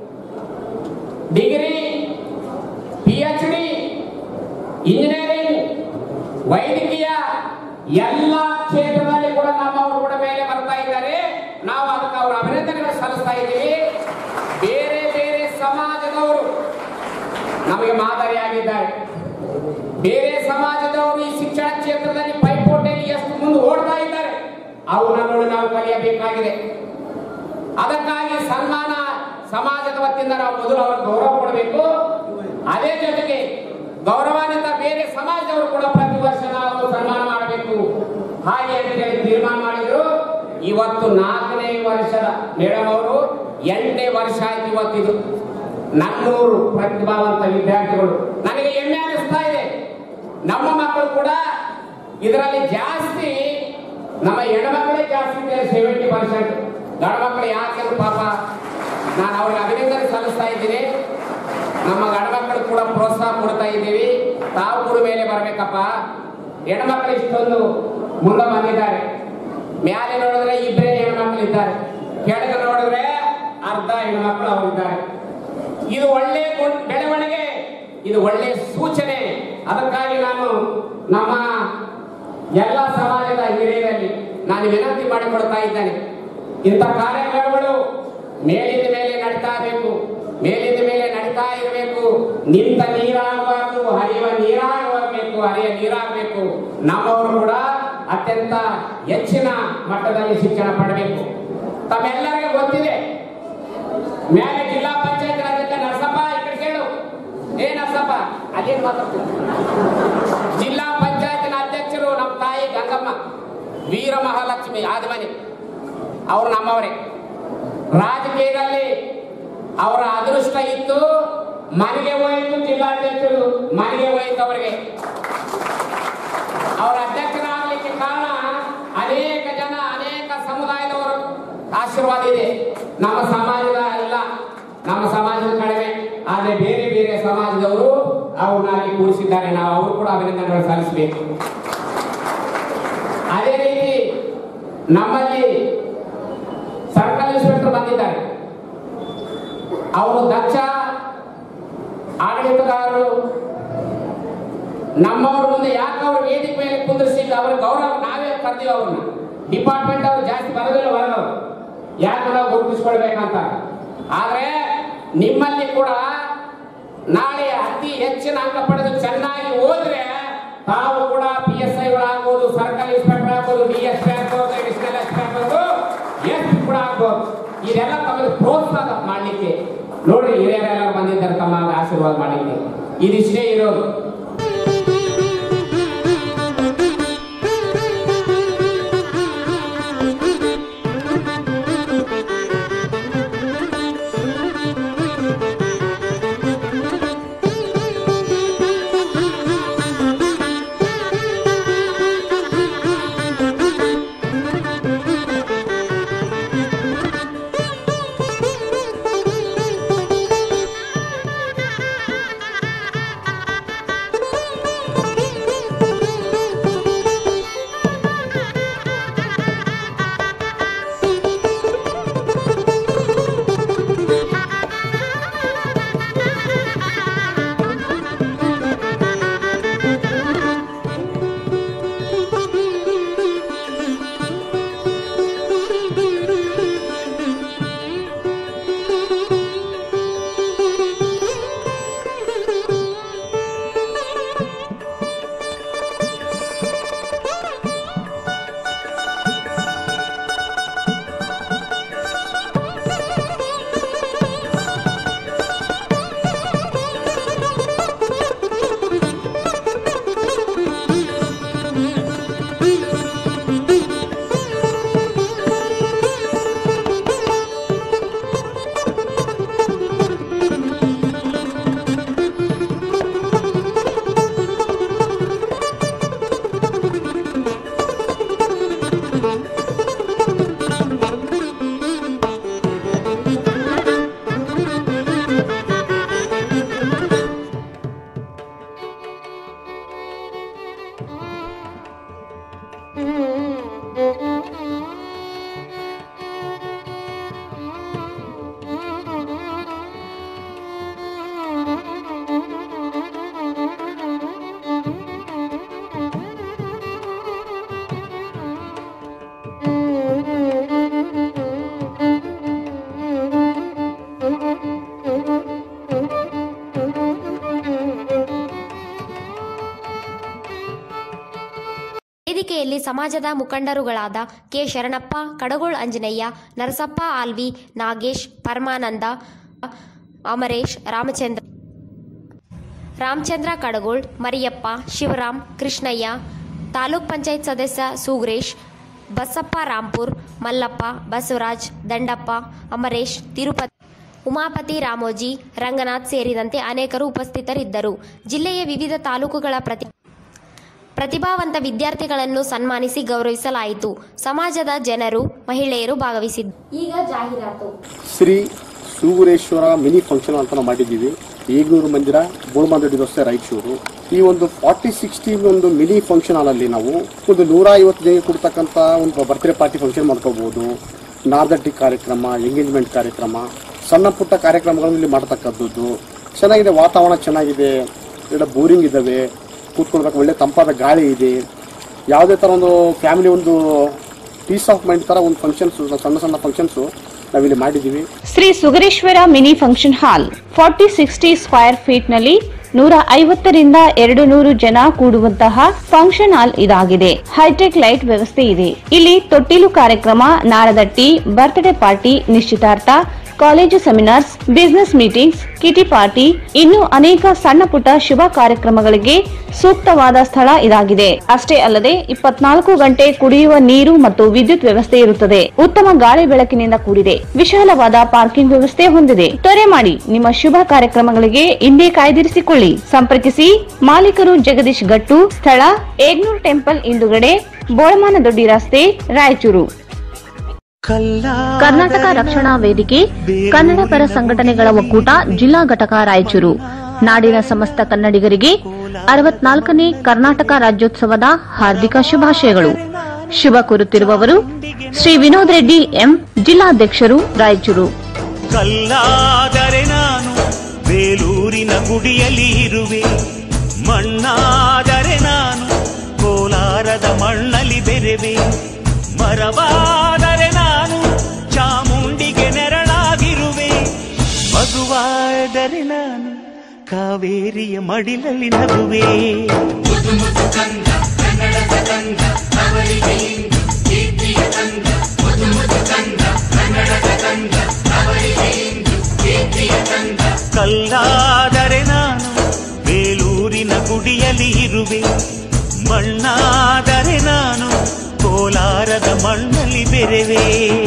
degree P H D engineering ವೈದ್ಯಕೀಯ ಎಲ್ಲ ಕ್ಷೇತ್ರದಲ್ಲಿ ಕೂಡ ನಮ್ಮವರು ಕೂಡ ಮೇಲೆ ಬರ್ತಾ ಇದ್ದಾರೆ ನಾವು ಅದಕ್ಕೆ ಅವರ ಅಭಿನಂದನೆಗಳು ಸಲ್ಲಿಸ್ತಾ ಇದ್ದೀವಿ ಬೇರೆ ಬೇರೆ ಸಮಾಜದವರು ನಮಗೆ ಮಾದರಿಯಾಗಿದ್ದಾರೆ ಬೇರೆ ಸಮಾಜದವರು ಈ ಶಿಕ್ಷಣ ಕ್ಷೇತ್ರದಲ್ಲಿ ಪೈಪೋಟಿಯಲ್ಲಿ ಎಷ್ಟು ಮುಂದೆ ಓಡ್ತಾ ಇದ್ದಾರೆ ಅವನ್ನ ನೋಡಿ ನಾವು ಕಲಿಯಬೇಕಾಗಿದೆ ಅದಕ್ಕಾಗಿ ಸನ್ಮಾನ ಸಮಾಜದ ವತಿಯಿಂದ ನಾವು ಮೊದಲು ಅವ್ರಿಗೆ ಗೌರವ ಕೊಡಬೇಕು ಅದೇ ಜೊತೆಗೆ ಗೌರವಾನ್ವಿತ ಬೇರೆ ಸಮಾಜದವರು ಕೂಡ ಪ್ರತಿ ವರ್ಷ ನಾವು ಸನ್ಮಾನ ಮಾಡಬೇಕು ಹಾಗೆ ಅಂತ ಹೇಳಿ ತೀರ್ಮಾನ ಮಾಡಿದ್ರು ಇವತ್ತು ನಾಲ್ಕನೇ ವರ್ಷದ ಮೇಡಮ್ ಅವರು ಎಂಟನೇ ವರ್ಷ ಆಯ್ತು ಇವತ್ತಿದು ನನ್ನೂರು ಪ್ರತಿಭಾವಂತ ವಿದ್ಯಾರ್ಥಿಗಳು ನನಗೆ ಹೆಮ್ಮೆ ಅನಿಸ್ತಾ ಇದೆ ನಮ್ಮ ಮಕ್ಕಳು ಕೂಡ ಇದರಲ್ಲಿ ಜಾಸ್ತಿ ನಮ್ಮ ಹೆಣ್ಮಕ್ಳೇ ಜಾಸ್ತಿ ಇದ್ದಾರೆ ಸೆವೆಂಟಿ ಪರ್ಸೆಂಟ್ ಗಂಡು ಮಕ್ಕಳು ಯಾಕೆ ಪಾಪ ನಾನು ಅವ್ರಿಗೆ ಅಭಿನಂದನೆ ಸಲ್ಲಿಸ್ತಾ ಇದ್ದೀನಿ ನಮ್ಮ ಗಂಡು ಮಕ್ಕಳು ಕೂಡ ಪ್ರೋತ್ಸಾಹ ಕೊಡ್ತಾ ಇದ್ದೀವಿ ತಾವು ಕೂಡ ಮೇಲೆ ಬರಬೇಕಪ್ಪ ಹೆಣ್ಮಕ್ಳು ಇಷ್ಟೊಂದು ಮುಂದೆ ಬಂದಿದ್ದಾರೆ ಮೇಲೆ ನೋಡಿದ್ರೆ ಇಬ್ಬರೇ ಹೆಣ್ಮಕ್ಳು ಇದ್ದಾರೆ ಕೆಳಗೆ ನೋಡಿದ್ರೆ ಅರ್ಧ ಹೆಣ್ಮಕ್ಳು ಅವರಿದ್ದಾರೆ ಇದು ಒಳ್ಳೆ ಗುಣ- ಬೆಳವಣಿಗೆ ಇದು ಒಳ್ಳೆ ಸೂಚನೆ ಅದಕ್ಕಾಗಿ ನಾನು ನಮ್ಮ ಎಲ್ಲ ಸಮಾಜದ ಹಿರಿಯರಲ್ಲಿ ನಾನು ವಿನಂತಿ ಮಾಡಿಕೊಡ್ತಾ ಇದ್ದೇನೆ ಇಂಥ ಕಾರ್ಯಕ್ರಮಗಳು ಮೇಲಿಂದ ಮೇಲೆ ನಡೀತಾ ಇರಬೇಕು ಮೇಲಿಂದ ಮೇಲೆ ನಡೀತಾ ಇರಬೇಕು ನಿಂತ ನೀರಾಗಬಾರ್ದು ಹರಿಯುವ ನೀರಾಗಬೇಕು ಹರಿಯ ನೀರಾಗಬೇಕು ನಮ್ಮವರು ಕೂಡ ಅತ್ಯಂತ ಹೆಚ್ಚಿನ ಮಟ್ಟದಲ್ಲಿ ಶಿಕ್ಷಣ ಪಡಬೇಕು ತಮ್ಮೆಲ್ಲರಿಗೂ ಗೊತ್ತಿದೆ ಮೇಲೆ ಜಿಲ್ಲಾ ಪಂಚಾಯತ್ ಅಧ್ಯಕ್ಷ ನರಸಪ್ಪ ಈ ಕಡೆ ಕೇಳು ಏ ನರಸಪ್ಪ ಅದೇನು ಮಾತಾಡ್ತೀನಿ ಜಿಲ್ಲಾ ಪಂಚಾಯತ್ನ ಅಧ್ಯಕ್ಷರು ನಮ್ಮ ತಾಯಿ ಗಂಗಮ್ಮ ವೀರ ಮಹಾಲಕ್ಷ್ಮಿ ಆದಿಮನಿ ಅವರು ನಮ್ಮವರೇ ರಾಜಕೀಯದಲ್ಲಿ ಅವರ ಅದೃಷ್ಟ ಇತ್ತು ಮನೆಗೆ ಹೋಯಿತು ಜಿಲ್ಲಾಧ್ಯಕ್ಷರು ಮನೆಗೆ ಹೋಯಿತು ಅವರಿಗೆ ಅವರ ಅಧ್ಯಕ್ಷರಾಗಲಿಕ್ಕೆ ಕಾರಣ ಅನೇಕ ಜನ ಅನೇಕ ಸಮುದಾಯದವರು ಆಶೀರ್ವಾದ ಇದೆ ನಮ್ಮ ಸಮಾಜದ ಎಲ್ಲ ನಮ್ಮ ಸಮಾಜದ ಕಡಿಮೆ ಆದರೆ ಬೇರೆ ಬೇರೆ ಬೇರೆ ಸಮಾಜದವರು ಅವ್ರನ್ನ ಅಲ್ಲಿ ಕೂರಿಸಿದ್ದಾರೆ ನಾವು ಅವರು ಕೂಡ ಅಭಿನಂದನೆಗಳು ಸಲ್ಲಿಸಬೇಕು ಅದೇ ರೀತಿ ನಮ್ಮಲ್ಲಿ ಸರ್ಕಲ್ ಇನ್ಸ್ಪೆಕ್ಟರ್ ಬಂದಿದ್ದಾರೆ ಅವರು ದಕ್ಷ ಆಡಳಿತಗಾರರು ನಮ್ಮವ್ರ ಮುಂದೆ ಯಾಕೆ ಅವ್ರ ವೇದಿಕೆ ಮೇಲೆ ಕುಂದಿರಿಸಿಲ್ಲ ಅವ್ರ ಗೌರವ ನಾವೇ ಕರ್ತೀವಿ ಅವ್ರನ್ನ ಡಿಪಾರ್ಟ್ಮೆಂಟ್ ಅವ್ರು ಜಾಸ್ತಿ ಬರೋದಿಲ್ಲ ಹೊರಗವ್ರು ಯಾಕೆ ನಾವು ಗುರುತಿಸ್ಕೊಳ್ಬೇಕಂತ ಆದ್ರೆ ನಿಮ್ಮಲ್ಲಿ ಕೂಡ ನಾಳೆ ಅತಿ ಹೆಚ್ಚಿನ ಅಂಕ ಪಡೆದು ಚೆನ್ನಾಗಿ ಹೋದ್ರೆ ತಾವು ಕೂಡ ಪಿ ಎಸ್ ಐಗಳಾಗ್ಬೋದು ಸರ್ಕಲ್ ಇನ್ಸ್ಪೆಕ್ಟರ್ ಆಗ್ಬೋದು ಡಿ ಎಸ್ ಪಿ ಆಗ್ಬೋದು ಅಡಿಷನಲ್ ಎಸ್ ಪಿ ಆಗ್ಬೋದು ಎಸ್ ಪಿ ಕೂಡ ಆಗ್ಬೋದು ಇದೆಲ್ಲ ತಮಗೆ ಪ್ರೋತ್ಸಾಹ ಮಾಡ್ಲಿಕ್ಕೆ ನೋಡ್ರಿ ಹಿರಿಯರೆಲ್ಲ ಬಂದಿದ್ದಾರೆ ತಮ್ಮ ಆಶೀರ್ವಾದ ಮಾಡ್ಲಿಕ್ಕೆ ಇದಿಷ್ಟೇ ಇರೋದು ವೇದಿಕೆಯಲ್ಲಿ ಸಮಾಜದ ಮುಖಂಡರುಗಳಾದ ಕೆ ಶರಣಪ್ಪ ಕಡಗೋಳ್ ಅಂಜನಯ್ಯ ನರಸಪ್ಪ ಆಲ್ವಿ ನಾಗೇಶ್ ಪರಮಾನಂದ ಅಮರೇಶ್ ರಾಮಚಂದ್ರ ರಾಮಚಂದ್ರ ಕಡಗೋಳ್ ಮರಿಯಪ್ಪ ಶಿವರಾಮ್ ಕೃಷ್ಣಯ್ಯ ತಾಲೂಕ್ ಪಂಚಾಯತ್ ಸದಸ್ಯ ಸುಗ್ರೇಶ್ ಬಸಪ್ಪ ರಾಂಪುರ್ ಮಲ್ಲಪ್ಪ ಬಸವರಾಜ್ ದಂಡಪ್ಪ ಅಮರೇಶ್ ತಿರುಪತಿ ಉಮಾಪತಿ ರಾಮೋಜಿ ರಂಗನಾಥ್ ಸೇರಿದಂತೆ ಅನೇಕರು ಉಪಸ್ಥಿತರಿದ್ದರು ಜಿಲ್ಲೆಯ ವಿವಿಧ ತಾಲೂಕುಗಳ ಪ್ರತಿ ಪ್ರತಿಭಾವಂತ ವಿದ್ಯಾರ್ಥಿಗಳನ್ನು ಸನ್ಮಾನಿಸಿ ಗೌರವಿಸಲಾಯಿತು ಸಮಾಜದ ಜನರು ಮಹಿಳೆಯರು ಭಾಗವಹಿಸಿದ್ದರು ಈಗ ಜಾಹೀರಾತು ಶ್ರೀ ಸೂಗುರೇಶ್ವರ ಮಿನಿ ಫಂಕ್ಷನ್ ಅಂತ ನಾವು ಮಾಡಿದ್ದೀವಿ ಏಗ್ನೂರು ಮಂದಿರ ಬೋಳ್ಮಾದೊಡ್ಡಿ ರಸ್ತೆ ರಾಯಚೂರು ಈ ಒಂದು ಫಾರ್ಟಿ ಸಿಕ್ಸ್ಟಿ ಒಂದು ಮಿನಿ ಫಂಕ್ಷನ್ ಹಾಲಲ್ಲಿ ನಾವು ಒಂದು ನೂರ ಐವತ್ತು ಜನ ಕೊಡ್ತಕ್ಕಂಥ ಒಂದು ಬರ್ತ್ಡೇ ಪಾರ್ಟಿ ಫಂಕ್ಷನ್ ಮಾಡ್ಕೋಬಹುದು ನಾರ್ದಟ್ಟಿ ಕಾರ್ಯಕ್ರಮ ಎಂಗೇಜ್ಮೆಂಟ್ ಕಾರ್ಯಕ್ರಮ ಸಣ್ಣ ಪುಟ್ಟ ಕಾರ್ಯಕ್ರಮಗಳನ್ನು ಇಲ್ಲಿ ಮಾಡ್ತಕ್ಕಂಥದ್ದು ಚೆನ್ನಾಗಿದೆ ವಾತಾವರಣ ಚೆನ್ನಾಗಿದೆ ಇಲ್ಲ ಬೋರಿಂಗ್ ಇದ್ದಾವೆ ಕೂತ್ಕೊಳ್ಬೇಕು ಒಳ್ಳೆ ತಂಪಾದ ಗಾಳಿ ಇದೆ ಯಾವುದೇ ಥರ ಒಂದು ಫ್ಯಾಮಿಲಿ ಒಂದು ಪೀಸ್ ಆಫ್ ಮೈಂಡ್ ಥರ ಒಂದು ಫಂಕ್ಷನ್ಸ್ ಸಣ್ಣ ಸಣ್ಣ ಫಂಕ್ಷನ್ಸು ನಾವಿಲ್ಲಿ ಮಾಡಿದ್ದೀವಿ Shri Sugareshwara mini function hall forty sixty square feet ನಲ್ಲಿ ನೂರ ಐವತ್ತರಿಂದ ಎರಡು ನೂರು ಜನ ಕೂಡುವಂತಹ ಫಂಕ್ಷನ್ ಹಾಲ್ ಇದಾಗಿದೆ ಹೈಟೆಕ್ ಲೈಟ್ ವ್ಯವಸ್ಥೆ ಇದೆ ಇಲ್ಲಿ ತೊಟ್ಟಿಲು ಕಾರ್ಯಕ್ರಮ ನಾರದಟ್ಟಿ ಬರ್ತ್ಡೇ ಪಾರ್ಟಿ ನಿಶ್ಚಿತಾರ್ಥ college seminars business meetings kitty party ಇನ್ನು ಅನೇಕ ಸಣ್ಣ ಪುಟ್ಟ ಶುಭ ಕಾರ್ಯಕ್ರಮಗಳಿಗೆ ಸೂಕ್ತವಾದ ಸ್ಥಳ ಇದಾಗಿದೆ ಅಷ್ಟೇ ಅಲ್ಲದೆ ಇಪ್ಪತ್ನಾಲ್ಕು ಗಂಟೆ ಕುಡಿಯುವ ನೀರು ಮತ್ತು ವಿದ್ಯುತ್ ವ್ಯವಸ್ಥೆ ಇರುತ್ತದೆ ಉತ್ತಮ ಗಾಳಿ ಬೆಳಕಿನಿಂದ ಕೂಡಿದೆ ವಿಶಾಲವಾದ ಪಾರ್ಕಿಂಗ್ ವ್ಯವಸ್ಥೆ ಹೊಂದಿದೆ ತ್ವರೆ ಮಾಡಿ ನಿಮ್ಮ ಶುಭ ಕಾರ್ಯಕ್ರಮಗಳಿಗೆ ಇಂದೇ ಕಾಯ್ದಿರಿಸಿಕೊಳ್ಳಿ ಸಂಪರ್ಕಿಸಿ ಮಾಲೀಕರು ಜಗದೀಶ್ ಗಟ್ಟು ಸ್ಥಳ ಏಗ್ನೂರ್ ಟೆಂಪಲ್ ಹಿಂದುಗಡೆ ಬೋಳಮಾನದೊಡ್ಡಿ ರಸ್ತೆ ರಾಯಚೂರು ಕರ್ನಾಟಕ ರಕ್ಷಣಾ ವೇದಿಕೆ ಕನ್ನಡ ಪರ ಸಂಘಟನೆಗಳ ಒಕ್ಕೂಟ ಜಿಲ್ಲಾ ಘಟಕ ರಾಯಚೂರು ನಾಡಿನ ಸಮಸ್ತ ಕನ್ನಡಿಗರಿಗೆ ಅರವತ್ನಾಲ್ಕನೇ ಕರ್ನಾಟಕ ರಾಜ್ಯೋತ್ಸವದ ಹಾರ್ದಿಕ ಶುಭಾಶಯಗಳು ಶುಭ ಕೋರುತ್ತಿರುವವರು ಶ್ರೀ ವಿನೋದ್ ರೆಡ್ಡಿ ಎಂ ಜಿಲ್ಲಾಧ್ಯಕ್ಷರು ರಾಯಚೂರು ಕಲ್ಲಾದರೆ ನಾನು ಬೇಲೂರಿನ ಗುಡಿಯಲ್ಲಿ ಇರುವೆ ಮಣ್ಣಾದರೆ ನಾನು ಕೋಲಾರದ ಮಣ್ಣಲ್ಲಿ ಬೆರೆವೆ ಮರವಾದರೆ ನಾನು ಚಾಮುಂಡಿಗೆ ನೆರಳಾಗಿರುವೆ ಮಗುವಾದರೆ ನಾನು ಕಾವೇರಿಯ ಮಡಿಲಲ್ಲಿ ನಗುವೆ ಕಲ್ಲಾದರೆ ನಾನು ಬೇಲೂರಿನ ಗುಡಿಯಲ್ಲಿ ಇರುವೆ ಮಣ್ಣಾದರೆ ನಾನು ಕೋಲಾರದ ಮಣ್ಣಲ್ಲಿ ಬೆರೆವೆ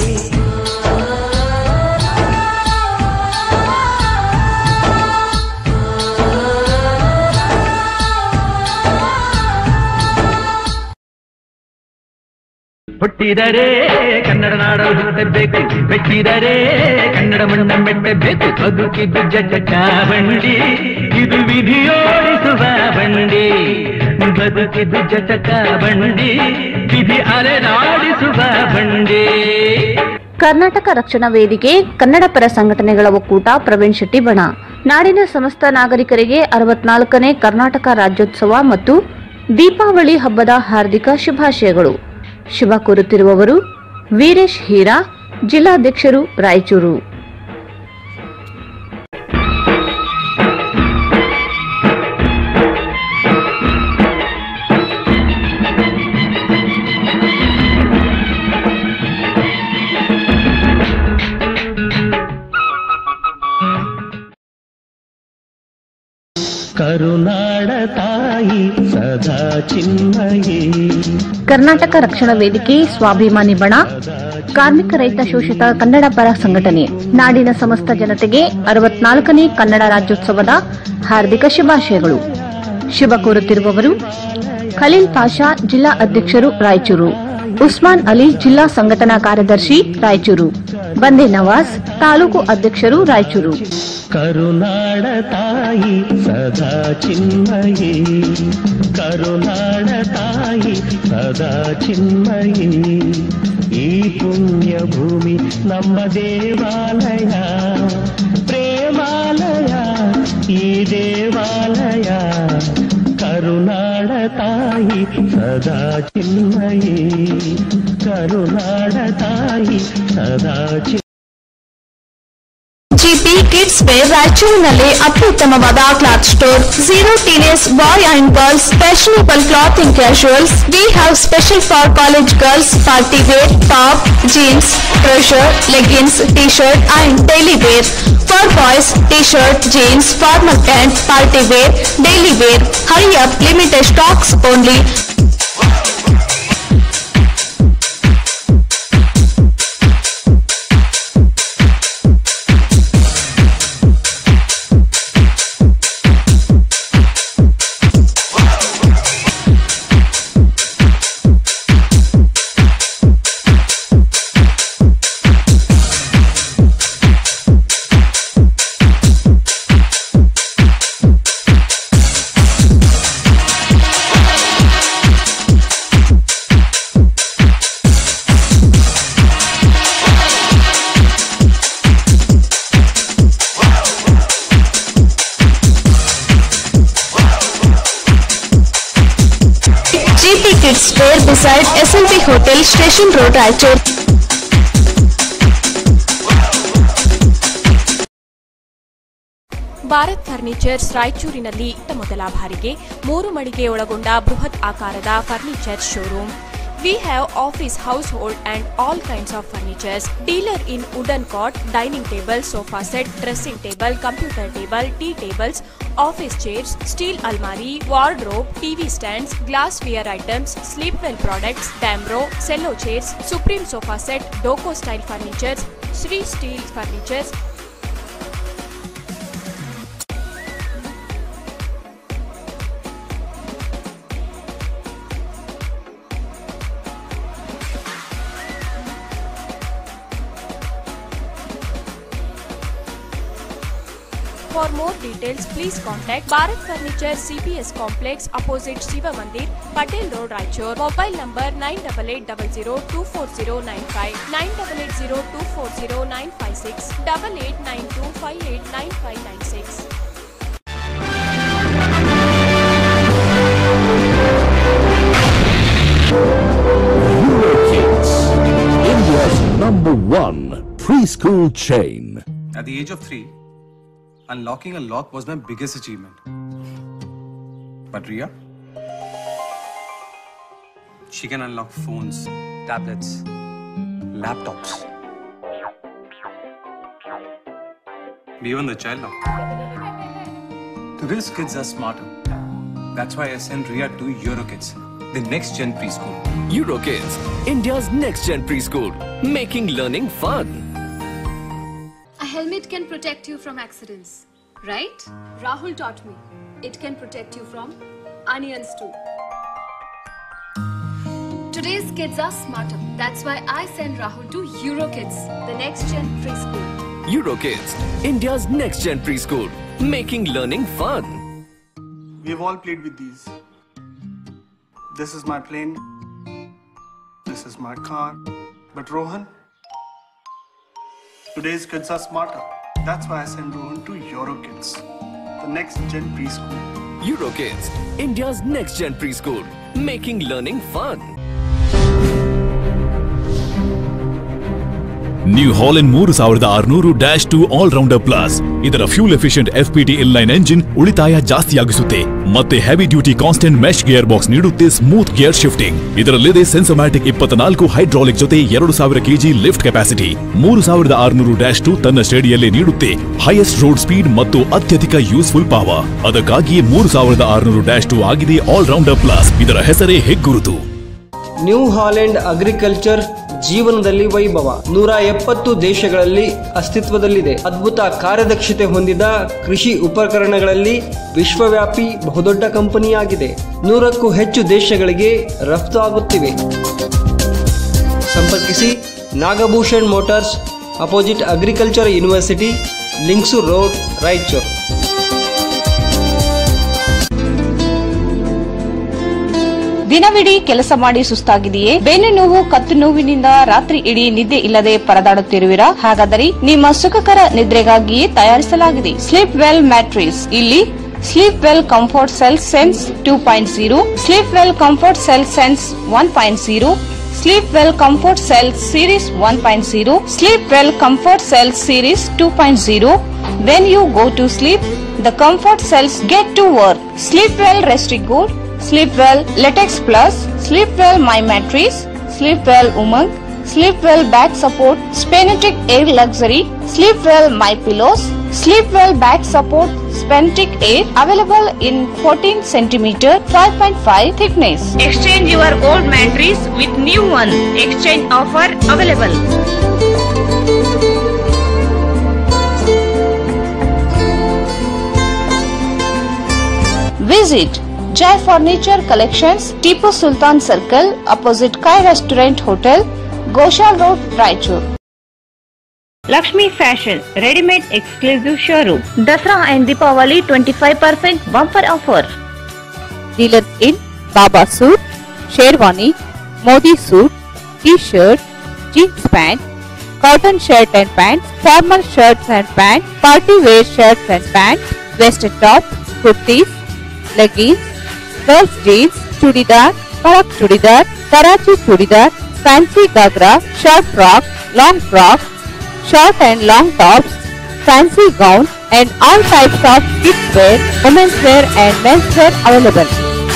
ಹುಟ್ಟಿದರೆ ಕನ್ನಡ ನಾಡಲು ಹುಟ್ಟಬೇಕು ಮೆಚ್ಚಿದರೆ ಕನ್ನಡ ಮಣ್ಣ ಮೆಟ್ಟಬೇಕು ಬದುಕಿದ್ದು ಜಟ ಬಂಡಿ ಇದು ವಿಧಿಯೋಡಿಸುವ ಬಂಡಿ ಬದುಕಿದ್ದು ಜಟಕ ಬಂಡಿ ವಿಧಿ ಅಲೆನಾಡಿಸುವ ಬಂಡಿ ಕರ್ನಾಟಕ ರಕ್ಷಣಾ ವೇದಿಕೆ ಕನ್ನಡ ಪರ ಸಂಘಟನೆಗಳ ಒಕ್ಕೂಟ ಪ್ರವೀಣ್ ಶೆಟ್ಟಿ ಬಣ ನಾಡಿನ ಸಮಸ್ತ ನಾಗರಿಕರಿಗೆ ಅರವತ್ನಾಲ್ಕನೇ ಕರ್ನಾಟಕ ರಾಜ್ಯೋತ್ಸವ ಮತ್ತು ದೀಪಾವಳಿ ಹಬ್ಬದ ಹಾರ್ದಿಕ ಶುಭಾಶಯಗಳು ಶುಭ ಕೋರುತ್ತಿರುವವರು ವೀರೇಶ್ ಹೀರಾ ಜಿಲ್ಲಾಧ್ಯಕ್ಷರು ರಾಯಚೂರು ಕರುನಾಡ ತಾಯಿ ಸದಾ ಚಿನ್ಮಯೇ ಕರ್ನಾಟಕ ರಕ್ಷಣಾ ವೇದಿಕೆ ಸ್ವಾಭಿಮಾನಿ ಬಣ ಕಾರ್ಮಿಕ ರೈತ ಶೋಷಿತ ಕನ್ನಡ ಪರ ಸಂಘಟನೆ ನಾಡಿನ ಸಮಸ್ತ ಜನತೆಗೆ ಅರವತ್ನಾಲ್ಕನೇ ಕನ್ನಡ ರಾಜ್ಯೋತ್ಸವದ ಹಾರ್ದಿಕ ಶುಭಾಶಯಗಳು ಶುಭ ಕೋರುತ್ತಿರುವವರು ಖಲೀಲ್ ಪಾಷಾ ಜಿಲ್ಲಾ ಅಧ್ಯಕ್ಷರು ರಾಯಚೂರು ಉಸ್ಮಾನ್ ಅಲಿ ಜಿಲ್ಲಾ ಸಂಘಟನಾ ಕಾರ್ಯದರ್ಶಿ ರಾಯಚೂರು ಬಂದೆ ನವಾಜ್ ತಾಲೂಕು ಅಧ್ಯಕ್ಷರು ರಾಯಚೂರು ಕರುನಾಡ ತಾಯಿ ಸದಾ ಚಿನ್ಮಯೇ ಕರುನಾಡ ತಾಯಿ ಸದಾ ಚಿನ್ಮಯೇ ಈ ಪುಣ್ಯ ಭೂಮಿ ನಮ್ಮ ದೇವಾಲಯ ಪ್ರೇಮಾಲಯ ಈ ದೇವಾಲಯ ಕರುನಾಡ ತಾಯಿ ಸದಾ ಚಿನ್ಮಯೇ ಕರುನಾಡ ತಾಯಿ ಸದಾ ಚಿನ್ಮಯೇ ಜಿಪಿ ಕಿಡ್ಸ್ ವೇರ್ ರಾಯಚೂರಿನಲ್ಲಿ ಅತ್ಯುತ್ತಮವಾದ cloth store zero teenage boy and girls fashionable clothing casuals we have special for college girls party wear top jeans trouser leggings T shirt and daily wear for boys T shirt jeans formal pant party wear daily wear hurry up limited stocks only GP Kids Fair beside SLB Hotel, Station Road, Raichur. Bharat furnitures ರಾಯಚೂರಿನಲ್ಲಿ ಇತ್ತ ಮೊದಲ ಬಾರಿಗೆ ಮೂರು ಮಳಿಗೆ ಒಳಗೊಂಡ ಬೃಹತ್ ಆಕಾರದ furniture showroom we have office household and all kinds of furnitures dealer in wooden cot dining table sofa set dressing table computer table tea tables office chairs steel ಅಲ್ಮಾರಿ wardrobe TV stands glass wear items Sleep Well products Damro Cello chairs Supreme sofa set ಡೋಕೋ style furnitures Shri steel furnitures For more details, please contact Bharat Furniture CPS Complex opposite Shiva Mandir, Patel Road, Raichur. Mobile number 9880240959, 9880240956, 8892589596. Kids, India's number one preschool chain. At the age of three, unlocking a lock was my biggest achievement. But Ria? She can unlock phones, tablets, laptops. Even the child lock. Today's kids are smarter. That's why I sent Ria to Eurokids, the next gen preschool. Eurokids, India's next gen preschool, making learning fun. A helmet can protect you from accidents, right? Rahul taught me. It can protect you from onions too. Today's kids are smarter. That's why I send Rahul to Eurokids, the next gen preschool. Eurokids, India's next gen preschool, making learning fun. We've all played with these. This is my plane. This is my car. But Rohan, today's kids are smarter. That's why I send Rohan to Eurokids, the next gen preschool. Eurokids, India's next gen preschool, making learning fun. New Holland ಮೂರು ಸಾವಿರದ ಆರುನೂರು dash two all rounder plus ಇದರ fuel efficient F T inline engine ಉಳಿತಾಯ ಜಾಸ್ತಿಯಾಗಿಸುತ್ತೆ ಮತ್ತೆ heavy duty constant mesh gear box ನೀಡುತ್ತೆ smooth gear shifting ಇದರಲ್ಲಿದೆ Sensomatic ಇಪ್ಪತ್ನಾಲ್ಕು ಹೈಡ್ರಾಲಿಕ್ ಜೊತೆ ಎರಡು ಸಾವಿರ ಕೆಜಿ ಲಿಫ್ಟ್ ಕೆಪಾಸಿಟಿ ಮೂರು ಸಾವಿರದ ಆರುನೂರು ಡ್ಯಾಶ್ ಟು ತನ್ನ ಶ್ರೇಣಿಯಲ್ಲೇ ನೀಡುತ್ತೆ ಹೈಯೆಸ್ಟ್ ರೋಡ್ ಸ್ಪೀಡ್ ಮತ್ತು ಅತ್ಯಧಿಕ ಯೂಸ್ಫುಲ್ ಪವರ್ ಅದಕ್ಕಾಗಿಯೇ ಮೂರು ಸಾವಿರದ ಆರುನೂರು ಡ್ಯಾಶ್ ಟು ಆಗಿದೆ ಆಲ್ ರೌಂಡರ್ ಪ್ಲಸ್ ಇದರ ಹೆಸರೇ ಹೆಗ್ಗುರುತು ನ್ಯೂ ಹಾಲೆಂಡ್ ಅಗ್ರಿಕಲ್ಚರ್ ಜೀವನದಲ್ಲಿ ವೈಭವ ನೂರ ಎಪ್ಪತ್ತು ದೇಶಗಳಲ್ಲಿ ಅಸ್ತಿತ್ವದಲ್ಲಿದೆ ಅದ್ಭುತ ಕಾರ್ಯದಕ್ಷತೆ ಹೊಂದಿದ ಕೃಷಿ ಉಪಕರಣಗಳಲ್ಲಿ ವಿಶ್ವವ್ಯಾಪಿ ಬಹುದೊಡ್ಡ ಕಂಪನಿಯಾಗಿದೆ ನೂರಕ್ಕೂ ಹೆಚ್ಚು ದೇಶಗಳಿಗೆ ರಫ್ತು ಆಗುತ್ತಿವೆ ಸಂಪರ್ಕಿಸಿ Nagabhushan motors opposite agriculture university Lingsugur road Raichur ದಿನವಿಡೀ ಕೆಲಸ ಮಾಡಿ ಸುಸ್ತಾಗಿದೆಯೇ ಬೆನ್ನು ನೋವು ಕತ್ತು ನೋವಿನಿಂದ ರಾತ್ರಿ ಇಡೀ ನಿದ್ದೆ ಇಲ್ಲದೆ ಪರದಾಡುತ್ತಿರುವಿರಾ ಹಾಗಾದರೆ ನಿಮ್ಮ ಸುಖಕರ ನಿದ್ರೆಗಾಗಿಯೇ ತಯಾರಿಸಲಾಗಿದೆ ಸ್ಲೀಪ್ ವೆಲ್ ಮ್ಯಾಟ್ರಿಸ್ ಇಲ್ಲಿ Sleep Well comfort cell sense two point zero Sleep Well comfort cell sense one point zero Sleep Well comfort cell series one point zero Sleep Well comfort cell series two point zero when you go to sleep the comfort cells get to work Sleep Well ರೆಸ್ಟ್ರಿಗೂಡ್ Sleep Well Latex Plus, Sleep Well My Mattress, Sleep Well Umang, Sleep Well Back Support, Spenetic Air Luxury, Sleep Well My Pillows, Sleep Well Back Support, Spenetic Air, available in 14 cm, 5.5 thickness. Exchange your old mattress with new one. Exchange offer available. Visit Jai Furniture Collections, Tipu Sultan Circle, opposite Kai Restaurant Hotel, Goshal Road, Raichur. Lakshmi Fashion, ready-made exclusive showroom. Dasra and Deepavali 25% bumper offer. Dealers in Baba suit, Sherwani, Modi suit, T-shirt, jeans pant, cotton shirt and pants, formal shirts and pants, party wear shirts and pants, vested top, kurtis, leggings, girls jeans, chudidar, parak chudidar, Karachi chudidar, fancy gagra, short frock, long frock, short and long tops, fancy gown and all types of kids wear, women's wear and men's wear available.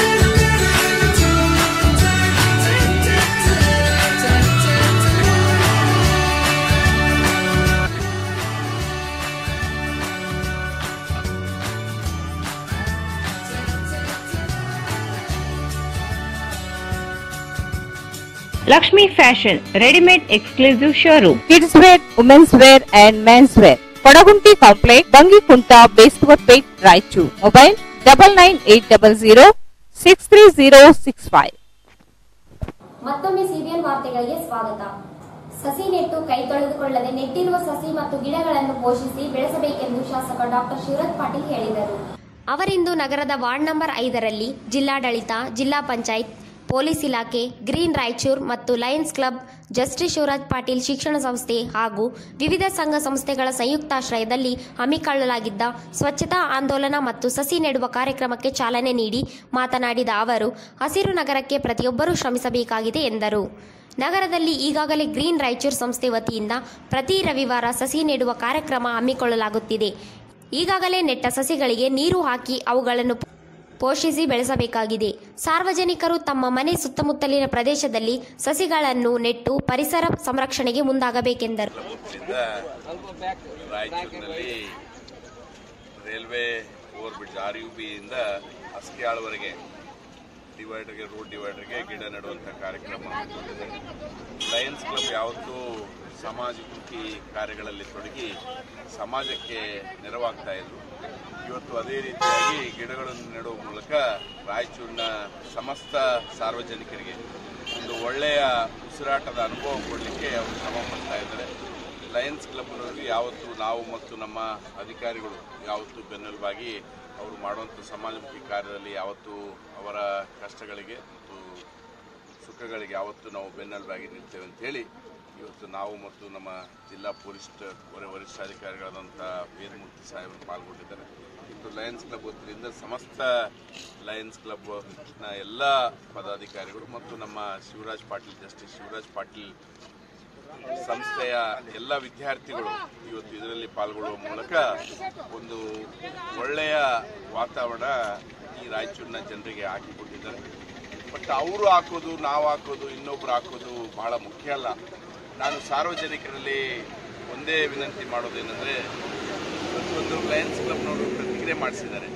Lakshmi Fashion, ready-made exclusive showroom. Kids wear, women's wear and men's wear. Kodagunti Complex, Bangikunta, Basepur Pet, Raichu. Mobile double nine eight double zero six three zero six five. ಮತ್ತೊಮ್ಮೆ CBN ವಾರ್ತೆಗಳಿಗೆ ಸ್ವಾಗತ ಸಸಿ ನೆಟ್ಟು ಕೈ ತೊಳೆದುಕೊಳ್ಳದೆ ನೆಟ್ಟಿರುವ ಸಸಿ ಮತ್ತು ಗಿಡಗಳನ್ನು ಪೋಷಿಸಿ ಬೆಳೆಸಬೇಕೆಂದು ಶಾಸಕ ಡಾಕ್ಟರ್ ಶಿವರಾಜ್ ಪಾಟೀಲ್ ಹೇಳಿದರು ಅವರಿಂದು ನಗರದ ವಾರ್ಡ್ ನಂಬರ್ ಐದರಲ್ಲಿ ಜಿಲ್ಲಾಡಳಿತ ಜಿಲ್ಲಾ ಪಂಚಾಯತ್ ಪೊಲೀಸ್ ಇಲಾಖೆ ಗ್ರೀನ್ ರಾಯಚೂರ್ ಮತ್ತು Lions Club Justice Shivaraj Patil ಶಿಕ್ಷಣ ಸಂಸ್ಥೆ ಹಾಗೂ ವಿವಿಧ ಸಂಘ ಸಂಸ್ಥೆಗಳ ಸಂಯುಕ್ತಾಶ್ರಯದಲ್ಲಿ ಹಮ್ಮಿಕೊಳ್ಳಲಾಗಿದ್ದ ಸ್ವಚ್ಛತಾ ಆಂದೋಲನ ಮತ್ತು ಸಸಿ ನೆಡುವ ಕಾರ್ಯಕ್ರಮಕ್ಕೆ ಚಾಲನೆ ನೀಡಿ ಮಾತನಾಡಿದ ಅವರು ಹಸಿರು ನಗರಕ್ಕೆ ಪ್ರತಿಯೊಬ್ಬರೂ ಶ್ರಮಿಸಬೇಕಾಗಿದೆ ಎಂದರು ನಗರದಲ್ಲಿ ಈಗಾಗಲೇ ಗ್ರೀನ್ ರಾಯಚೂರ್ ಸಂಸ್ಥೆ ವತಿಯಿಂದ ಪ್ರತಿ ರವಿವಾರ ಸಸಿ ನೆಡುವ ಕಾರ್ಯಕ್ರಮ ಹಮ್ಮಿಕೊಳ್ಳಲಾಗುತ್ತಿದೆ ಈಗಾಗಲೇ ನೆಟ್ಟ ಸಸಿಗಳಿಗೆ ನೀರು ಹಾಕಿ ಅವುಗಳನ್ನು ಪೋಷಿಸಿ ಬೆಳೆಸಬೇಕಾಗಿದೆ ಸಾರ್ವಜನಿಕರು ತಮ್ಮ ಮನೆ ಸುತ್ತಮುತ್ತಲಿನ ಪ್ರದೇಶದಲ್ಲಿ ಸಸಿಗಳನ್ನು ನೆಟ್ಟು ಪರಿಸರ ಸಂರಕ್ಷಣೆಗೆ ಮುಂದಾಗಬೇಕೆಂದರು ರಾಯಚೂರಿನಲ್ಲಿ railway over bridge R U ಬಿಯಿಂದ ಹಸ್ಕಿಯಾಳವರೆಗೆ ಡಿವೈಡರ್ಗೆ ರೋಡ್ ಡಿವೈಡರ್ಗೆ ಗಿಡ ನೆಡುವಂಥ ಕಾರ್ಯಕ್ರಮ ಹಮ್ಮಿಕೊಂಡಿದೆ ಲಯನ್ಸ್ ಕ್ಲಬ್ ಯಾವತ್ತೂ ಸಮಾಜಮುಖಿ ಕಾರ್ಯಗಳಲ್ಲಿ ತೊಡಗಿ ಸಮಾಜಕ್ಕೆ ನೆರವಾಗ್ತಾ ಇದ್ರು ಇವತ್ತು ಅದೇ ರೀತಿಯಾಗಿ ಗಿಡಗಳನ್ನು ನೆಡುವ ಮೂಲಕ ರಾಯಚೂರಿನ ಸಮಸ್ತ ಸಾರ್ವಜನಿಕರಿಗೆ ಒಂದು ಒಳ್ಳೆಯ ಉಸಿರಾಟದ ಅನುಭವ ಕೊಡಲಿಕ್ಕೆ ಅವರು ಶ್ರಮ ಪಡ್ತಾ ಇದ್ದಾರೆ ಲಯನ್ಸ್ ಕ್ಲಬ್ನವರಿಗೆ ಯಾವತ್ತು ನಾವು ಮತ್ತು ನಮ್ಮ ಅಧಿಕಾರಿಗಳು ಯಾವತ್ತೂ ಬೆನ್ನೆಲುಬಾಗಿ ಅವರು ಮಾಡುವಂಥ ಸಮಾಜಮುಖಿ ಕಾರ್ಯದಲ್ಲಿ ಯಾವತ್ತೂ ಅವರ ಕಷ್ಟಗಳಿಗೆ ಮತ್ತು ಸುಖಗಳಿಗೆ ಯಾವತ್ತೂ ನಾವು ಬೆನ್ನೆಲುಬಾಗಿ ನಿಲ್ತೇವೆ ಅಂತೇಳಿ ಇವತ್ತು ನಾವು ಮತ್ತು ನಮ್ಮ ಜಿಲ್ಲಾ ಪೊಲೀಸ್ ವರ- ವರಿಷ್ಠಾಧಿಕಾರಿಗಳಾದಂಥ ವೇದಮೂರ್ತಿ ಸಾಹೇಬರು ಪಾಲ್ಗೊಂಡಿದ್ದಾರೆ ಮತ್ತು ಲಯನ್ಸ್ ಕ್ಲಬ್ ವತಿಯಿಂದ ಸಮಸ್ತ ಲಯನ್ಸ್ ಕ್ಲಬ್ನ ಎಲ್ಲ ಪದಾಧಿಕಾರಿಗಳು ಮತ್ತು ನಮ್ಮ ಶಿವರಾಜ್ ಪಾಟೀಲ್ ಜಸ್ಟಿಸ್ ಶಿವರಾಜ್ ಪಾಟೀಲ್ ಸಂಸ್ಥೆಯ ಎಲ್ಲ ವಿದ್ಯಾರ್ಥಿಗಳು ಇವತ್ತು ಇದರಲ್ಲಿ ಪಾಲ್ಗೊಳ್ಳುವ ಮೂಲಕ ಒಂದು ಒಳ್ಳೆಯ ವಾತಾವರಣ ಈ ರಾಯಚೂರಿನ ಜನರಿಗೆ ಹಾಕಿಕೊಟ್ಟಿದ್ದಾರೆ ಬಟ್ ಅವರು ಹಾಕೋದು ನಾವು ಹಾಕೋದು ಇನ್ನೊಬ್ರು ಹಾಕೋದು ಬಹಳ ಮುಖ್ಯ ಅಲ್ಲ ನಾನು ಸಾರ್ವಜನಿಕರಲ್ಲಿ ಒಂದೇ ವಿನಂತಿ ಮಾಡೋದೇನೆಂದರೆ ಇವತ್ತೊಂದು ಲಯನ್ಸ್ ಕ್ಲಬ್ನವರು ಪ್ರತಿಕ್ರಿಯೆ ಮಾಡಿಸಿದ್ದಾರೆ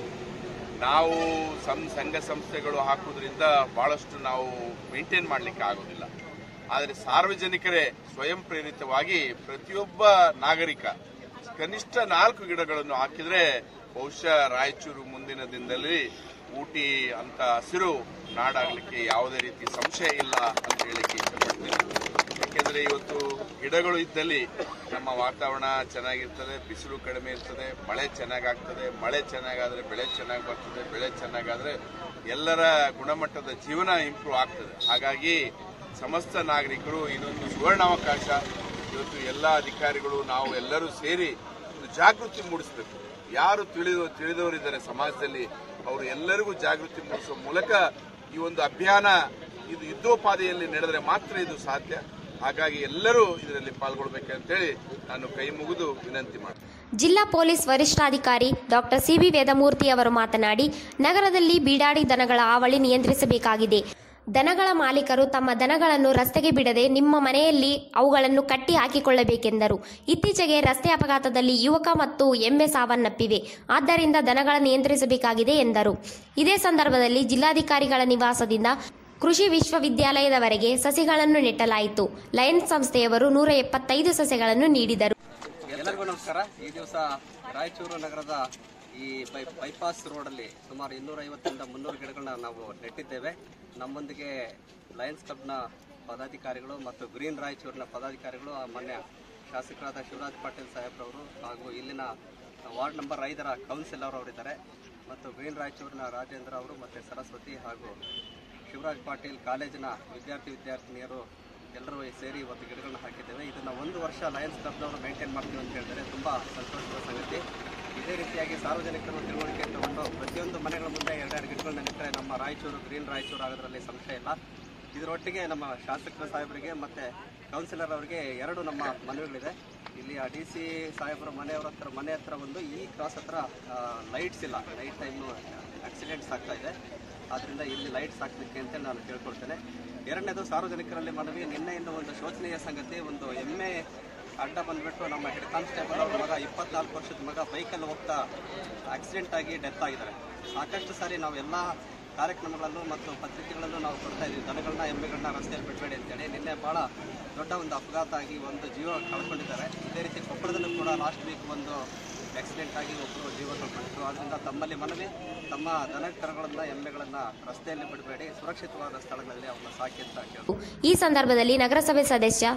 ನಾವು ಸಂ ಸಂಘ ಸಂಸ್ಥೆಗಳು ಹಾಕೋದ್ರಿಂದ ಬಹಳಷ್ಟು ನಾವು ಮೇಂಟೈನ್ ಮಾಡಲಿಕ್ಕೆ ಆಗೋದಿಲ್ಲ ಆದರೆ ಸಾರ್ವಜನಿಕರೇ ಸ್ವಯಂ ಪ್ರೇರಿತವಾಗಿ ಪ್ರತಿಯೊಬ್ಬ ನಾಗರಿಕ ಕನಿಷ್ಠ ನಾಲ್ಕು ಗಿಡಗಳನ್ನು ಹಾಕಿದ್ರೆ ಬಹುಶಃ ರಾಯಚೂರು ಮುಂದಿನ ದಿನದಲ್ಲಿ ಊಟಿ ಅಂತ ಹಸಿರು ನಾಡಾಗಲಿಕ್ಕೆ ಯಾವುದೇ ರೀತಿ ಸಂಶಯ ಇಲ್ಲ ಅಂತ ಹೇಳಿಕ್ಕೆ ಇಷ್ಟಪಡ್ತೀನಿ ಯಾಕೆಂದ್ರೆ ಇವತ್ತು ಗಿಡಗಳು ಇದ್ದಲ್ಲಿ ನಮ್ಮ ವಾತಾವರಣ ಚೆನ್ನಾಗಿರ್ತದೆ ಬಿಸಿಲು ಕಡಿಮೆ ಇರ್ತದೆ ಮಳೆ ಚೆನ್ನಾಗಾಗ್ತದೆ ಮಳೆ ಚೆನ್ನಾಗಾದ್ರೆ ಬೆಳೆ ಚೆನ್ನಾಗಿ ಬರ್ತದೆ ಬೆಳೆ ಚೆನ್ನಾಗಾದ್ರೆ ಎಲ್ಲರ ಗುಣಮಟ್ಟದ ಜೀವನ ಇಂಪ್ರೂವ್ ಆಗ್ತದೆ ಹಾಗಾಗಿ ಸಮಸ್ತ ನಾಗರಿಕರು ಇದೊಂದು ಸುವರ್ಣಾವಕಾಶ ಇವತ್ತು ಎಲ್ಲ ಅಧಿಕಾರಿಗಳು ನಾವು ಎಲ್ಲರೂ ಸೇರಿ ಒಂದು ಜಾಗೃತಿ ಮೂಡಿಸಬೇಕು ಯಾರು ತಿಳಿದು ತಿಳಿದವರಿದ್ದಾರೆ ಸಮಾಜದಲ್ಲಿ ಅವರು ಎಲ್ಲರಿಗೂ ಜಾಗೃತಿ ಮೂಡಿಸುವ ಮೂಲಕ ಈ ಒಂದು ಅಭಿಯಾನ ಇದು ಯುದ್ಧೋಪಾದಿಯಲ್ಲಿ ನಡೆದರೆ ಮಾತ್ರ ಇದು ಸಾಧ್ಯ ಹಾಗಾಗಿ ಎಲ್ಲರೂ ಇದರಲ್ಲಿ ಪಾಲ್ಗೊಳ್ಬೇಕಂತೇಳಿ ನಾನು ಕೈ ಮುಗಿದು ವಿನಂತಿ ಮಾಡ್ತೀನಿ ಜಿಲ್ಲಾ ಪೊಲೀಸ್ ವರಿಷ್ಠಾಧಿಕಾರಿ ಡಾಕ್ಟರ್ ಸಿಬಿ ವೇದಮೂರ್ತಿ ಅವರು ಮಾತನಾಡಿ ನಗರದಲ್ಲಿ ಬೀಡಾಡಿ ದನಗಳ ಹಾವಳಿ ನಿಯಂತ್ರಿಸಬೇಕಾಗಿದೆ ದನಗಳ ಮಾಲೀಕರು ತಮ್ಮ ದನಗಳನ್ನು ರಸ್ತೆಗೆ ಬಿಡದೆ ನಿಮ್ಮ ಮನೆಯಲ್ಲಿ ಅವುಗಳನ್ನು ಕಟ್ಟಿ ಹಾಕಿಕೊಳ್ಳಬೇಕೆಂದರು ಇತ್ತೀಚೆಗೆ ರಸ್ತೆ ಅಪಘಾತದಲ್ಲಿ ಯುವಕ ಮತ್ತು ಎಮ್ಮೆ ಸಾವನ್ನಪ್ಪಿವೆ ಆದ್ದರಿಂದ ದನಗಳ ನಿಯಂತ್ರಿಸಬೇಕಾಗಿದೆ ಎಂದರು ಇದೇ ಸಂದರ್ಭದಲ್ಲಿ ಜಿಲ್ಲಾಧಿಕಾರಿಗಳ ನಿವಾಸದಿಂದ ಕೃಷಿ ವಿಶ್ವವಿದ್ಯಾಲಯದವರೆಗೆ ಸಸಿಗಳನ್ನು ನೆಟ್ಟಲಾಯಿತು ಲಯನ್ಸ್ ಸಂಸ್ಥೆಯವರು ನೂರ ಎಪ್ಪತ್ತೈದು ಸಸಿಗಳನ್ನು ನೀಡಿದರು ಎಲ್ಲರಿಗೂ ನಮಸ್ಕಾರ ಈ ದಿವಸ ರಾಯಚೂರು ನಗರದ ಈ ಬೈ ಬೈಪಾಸ್ ರೋಡಲ್ಲಿ ಸುಮಾರು ಇನ್ನೂರ ಐವತ್ತರಿಂದ ಮುನ್ನೂರು ಗಿಡಗಳನ್ನ ನಾವು ನೆಟ್ಟಿದ್ದೇವೆ ನಮ್ಮೊಂದಿಗೆ ಲಯನ್ಸ್ ಕ್ಲಬ್ನ ಪದಾಧಿಕಾರಿಗಳು ಮತ್ತು ಗ್ರೀನ್ ರಾಯಚೂರಿನ ಪದಾಧಿಕಾರಿಗಳು ಆ ಮೊನ್ನೆ ಶಾಸಕರಾದ ಶಿವರಾಜ್ ಪಾಟೀಲ್ ಸಾಹೇಬ್ರವರು ಹಾಗೂ ಇಲ್ಲಿನ ವಾರ್ಡ್ ನಂಬರ್ ಐದರ ಕೌನ್ಸಿಲರ್ ಅವರಿದ್ದಾರೆ ಮತ್ತು ಗ್ರೀನ್ ರಾಯಚೂರಿನ ರಾಜೇಂದ್ರ ಅವರು ಮತ್ತು ಸರಸ್ವತಿ ಹಾಗೂ ಶಿವರಾಜ್ ಪಾಟೀಲ್ ಕಾಲೇಜಿನ ವಿದ್ಯಾರ್ಥಿ ವಿದ್ಯಾರ್ಥಿನಿಯರು ಎಲ್ಲರೂ ಸೇರಿ ಇವತ್ತು ಗಿಡಗಳನ್ನ ಹಾಕಿದ್ದೇವೆ ಇದನ್ನು ಒಂದು ವರ್ಷ ಲಯನ್ಸ್ ಕ್ಲಬ್ನವರು ಮೇಂಟೈನ್ ಮಾಡ್ತೀವಿ ಅಂತ ಹೇಳಿದರೆ ತುಂಬ ಸಂತೋಷದ ಸಂಗತಿ ಇದೇ ರೀತಿಯಾಗಿ ಸಾರ್ವಜನಿಕರು ತಿಳುವಳಿಕೆ ತಗೊಂಡು ಪ್ರತಿಯೊಂದು ಮನೆಗಳ ಮುಂದೆ ಎರಡೆರಡು ಗಿಡಗಳನ್ನ ನೆಟ್ಟರೆ ನಮ್ಮ ರಾಯಚೂರು ಗ್ರೀನ್ ರಾಯಚೂರು ಆಗೋದ್ರಲ್ಲಿ ಸಂಶಯ ಇಲ್ಲ ಇದರೊಟ್ಟಿಗೆ ನಮ್ಮ ಶಾಸಕರ ಸಾಹೇಬರಿಗೆ ಮತ್ತು ಕೌನ್ಸಿಲರ್ ಅವರಿಗೆ ಎರಡು ನಮ್ಮ ಮನವಿಗಳಿದೆ ಇಲ್ಲಿ ಆ ಡಿ ಸಿ ಸಾಹೇಬರ ಮನೆಯವರ ಹತ್ರ ಮನೆ ಹತ್ರ ಒಂದು ಈ ಕ್ರಾಸ್ ಹತ್ರ ಲೈಟ್ಸ್ ಇಲ್ಲ ನೈಟ್ ಟೈಮು ಆಕ್ಸಿಡೆಂಟ್ಸ್ ಆಗ್ತಾ ಇದೆ ಆದ್ದರಿಂದ ಇಲ್ಲಿ ಲೈಟ್ಸ್ ಹಾಕಲಿಕ್ಕೆ ಅಂತ ನಾನು ಕೇಳ್ಕೊಳ್ತೇನೆ ಎರಡನೇದು ಸಾರ್ವಜನಿಕರಲ್ಲಿ ಮನವಿ ನಿನ್ನೆಯಿಂದ ಒಂದು ಶೋಚನೀಯ ಸಂಗತಿ ಒಂದು ಎಮ್ಮೆ ಅಡ್ಡ ಬಂದ್ಬಿಟ್ಟು ನಮ್ಮ ಹೆಡ್ ಕಾನ್ಸ್ಟೇಬಲ್ ಅವ್ರ ಮಗ ಇಪ್ಪತ್ನಾಲ್ಕು ವರ್ಷದ ಮಗ ಬೈಕಲ್ಲಿ ಹೋಗ್ತಾ ಆಕ್ಸಿಡೆಂಟ್ ಆಗಿ ಡೆತ್ ಆಗಿದ್ದಾರೆ ಸಾಕಷ್ಟು ಸಾರಿ ನಾವು ಎಲ್ಲ ಕಾರ್ಯಕ್ರಮಗಳಲ್ಲೂ ಮತ್ತು ಪತ್ರಿಕೆಗಳಲ್ಲೂ ನಾವು ಕೊಡ್ತಾ ಇದ್ದೀವಿ ದನಗಳನ್ನ ಎಮ್ಮೆಗಳನ್ನ ರಸ್ತೆಯಲ್ಲಿ ಬಿಡಬೇಡಿ ಅಂತೇಳಿ ನಿನ್ನೆ ಭಾಳ ದೊಡ್ಡ ಒಂದು ಅಪಘಾತ ಆಗಿ ಒಂದು ಜೀವ ಕಳ್ಕೊಂಡಿದ್ದಾರೆ ಇದೇ ರೀತಿ ಕೊಪ್ಪಳದಲ್ಲೂ ಕೂಡ ಲಾಸ್ಟ್ ವೀಕ್ ಒಂದು ಆಕ್ಸಿಡೆಂಟ್ ಆಗಿ ಒಬ್ಬರು ಜೀವ ಕಳ್ಕೊಂಡಿದ್ರು ಆದ್ದರಿಂದ ತಮ್ಮಲ್ಲಿ ಮನವಿ ತಮ್ಮ ದನ ಕರುಗಳನ್ನ ಎಮ್ಮೆಗಳನ್ನ ರಸ್ತೆಯಲ್ಲಿ ಬಿಡಬೇಡಿ ಸುರಕ್ಷಿತವಾದ ಸ್ಥಳಗಳಲ್ಲಿ ಅವನ್ನ ಸಾಕಿ ಅಂತ ಕೇಳ್ಬೋದು ಈ ಸಂದರ್ಭದಲ್ಲಿ ನಗರಸಭೆ ಸದಸ್ಯ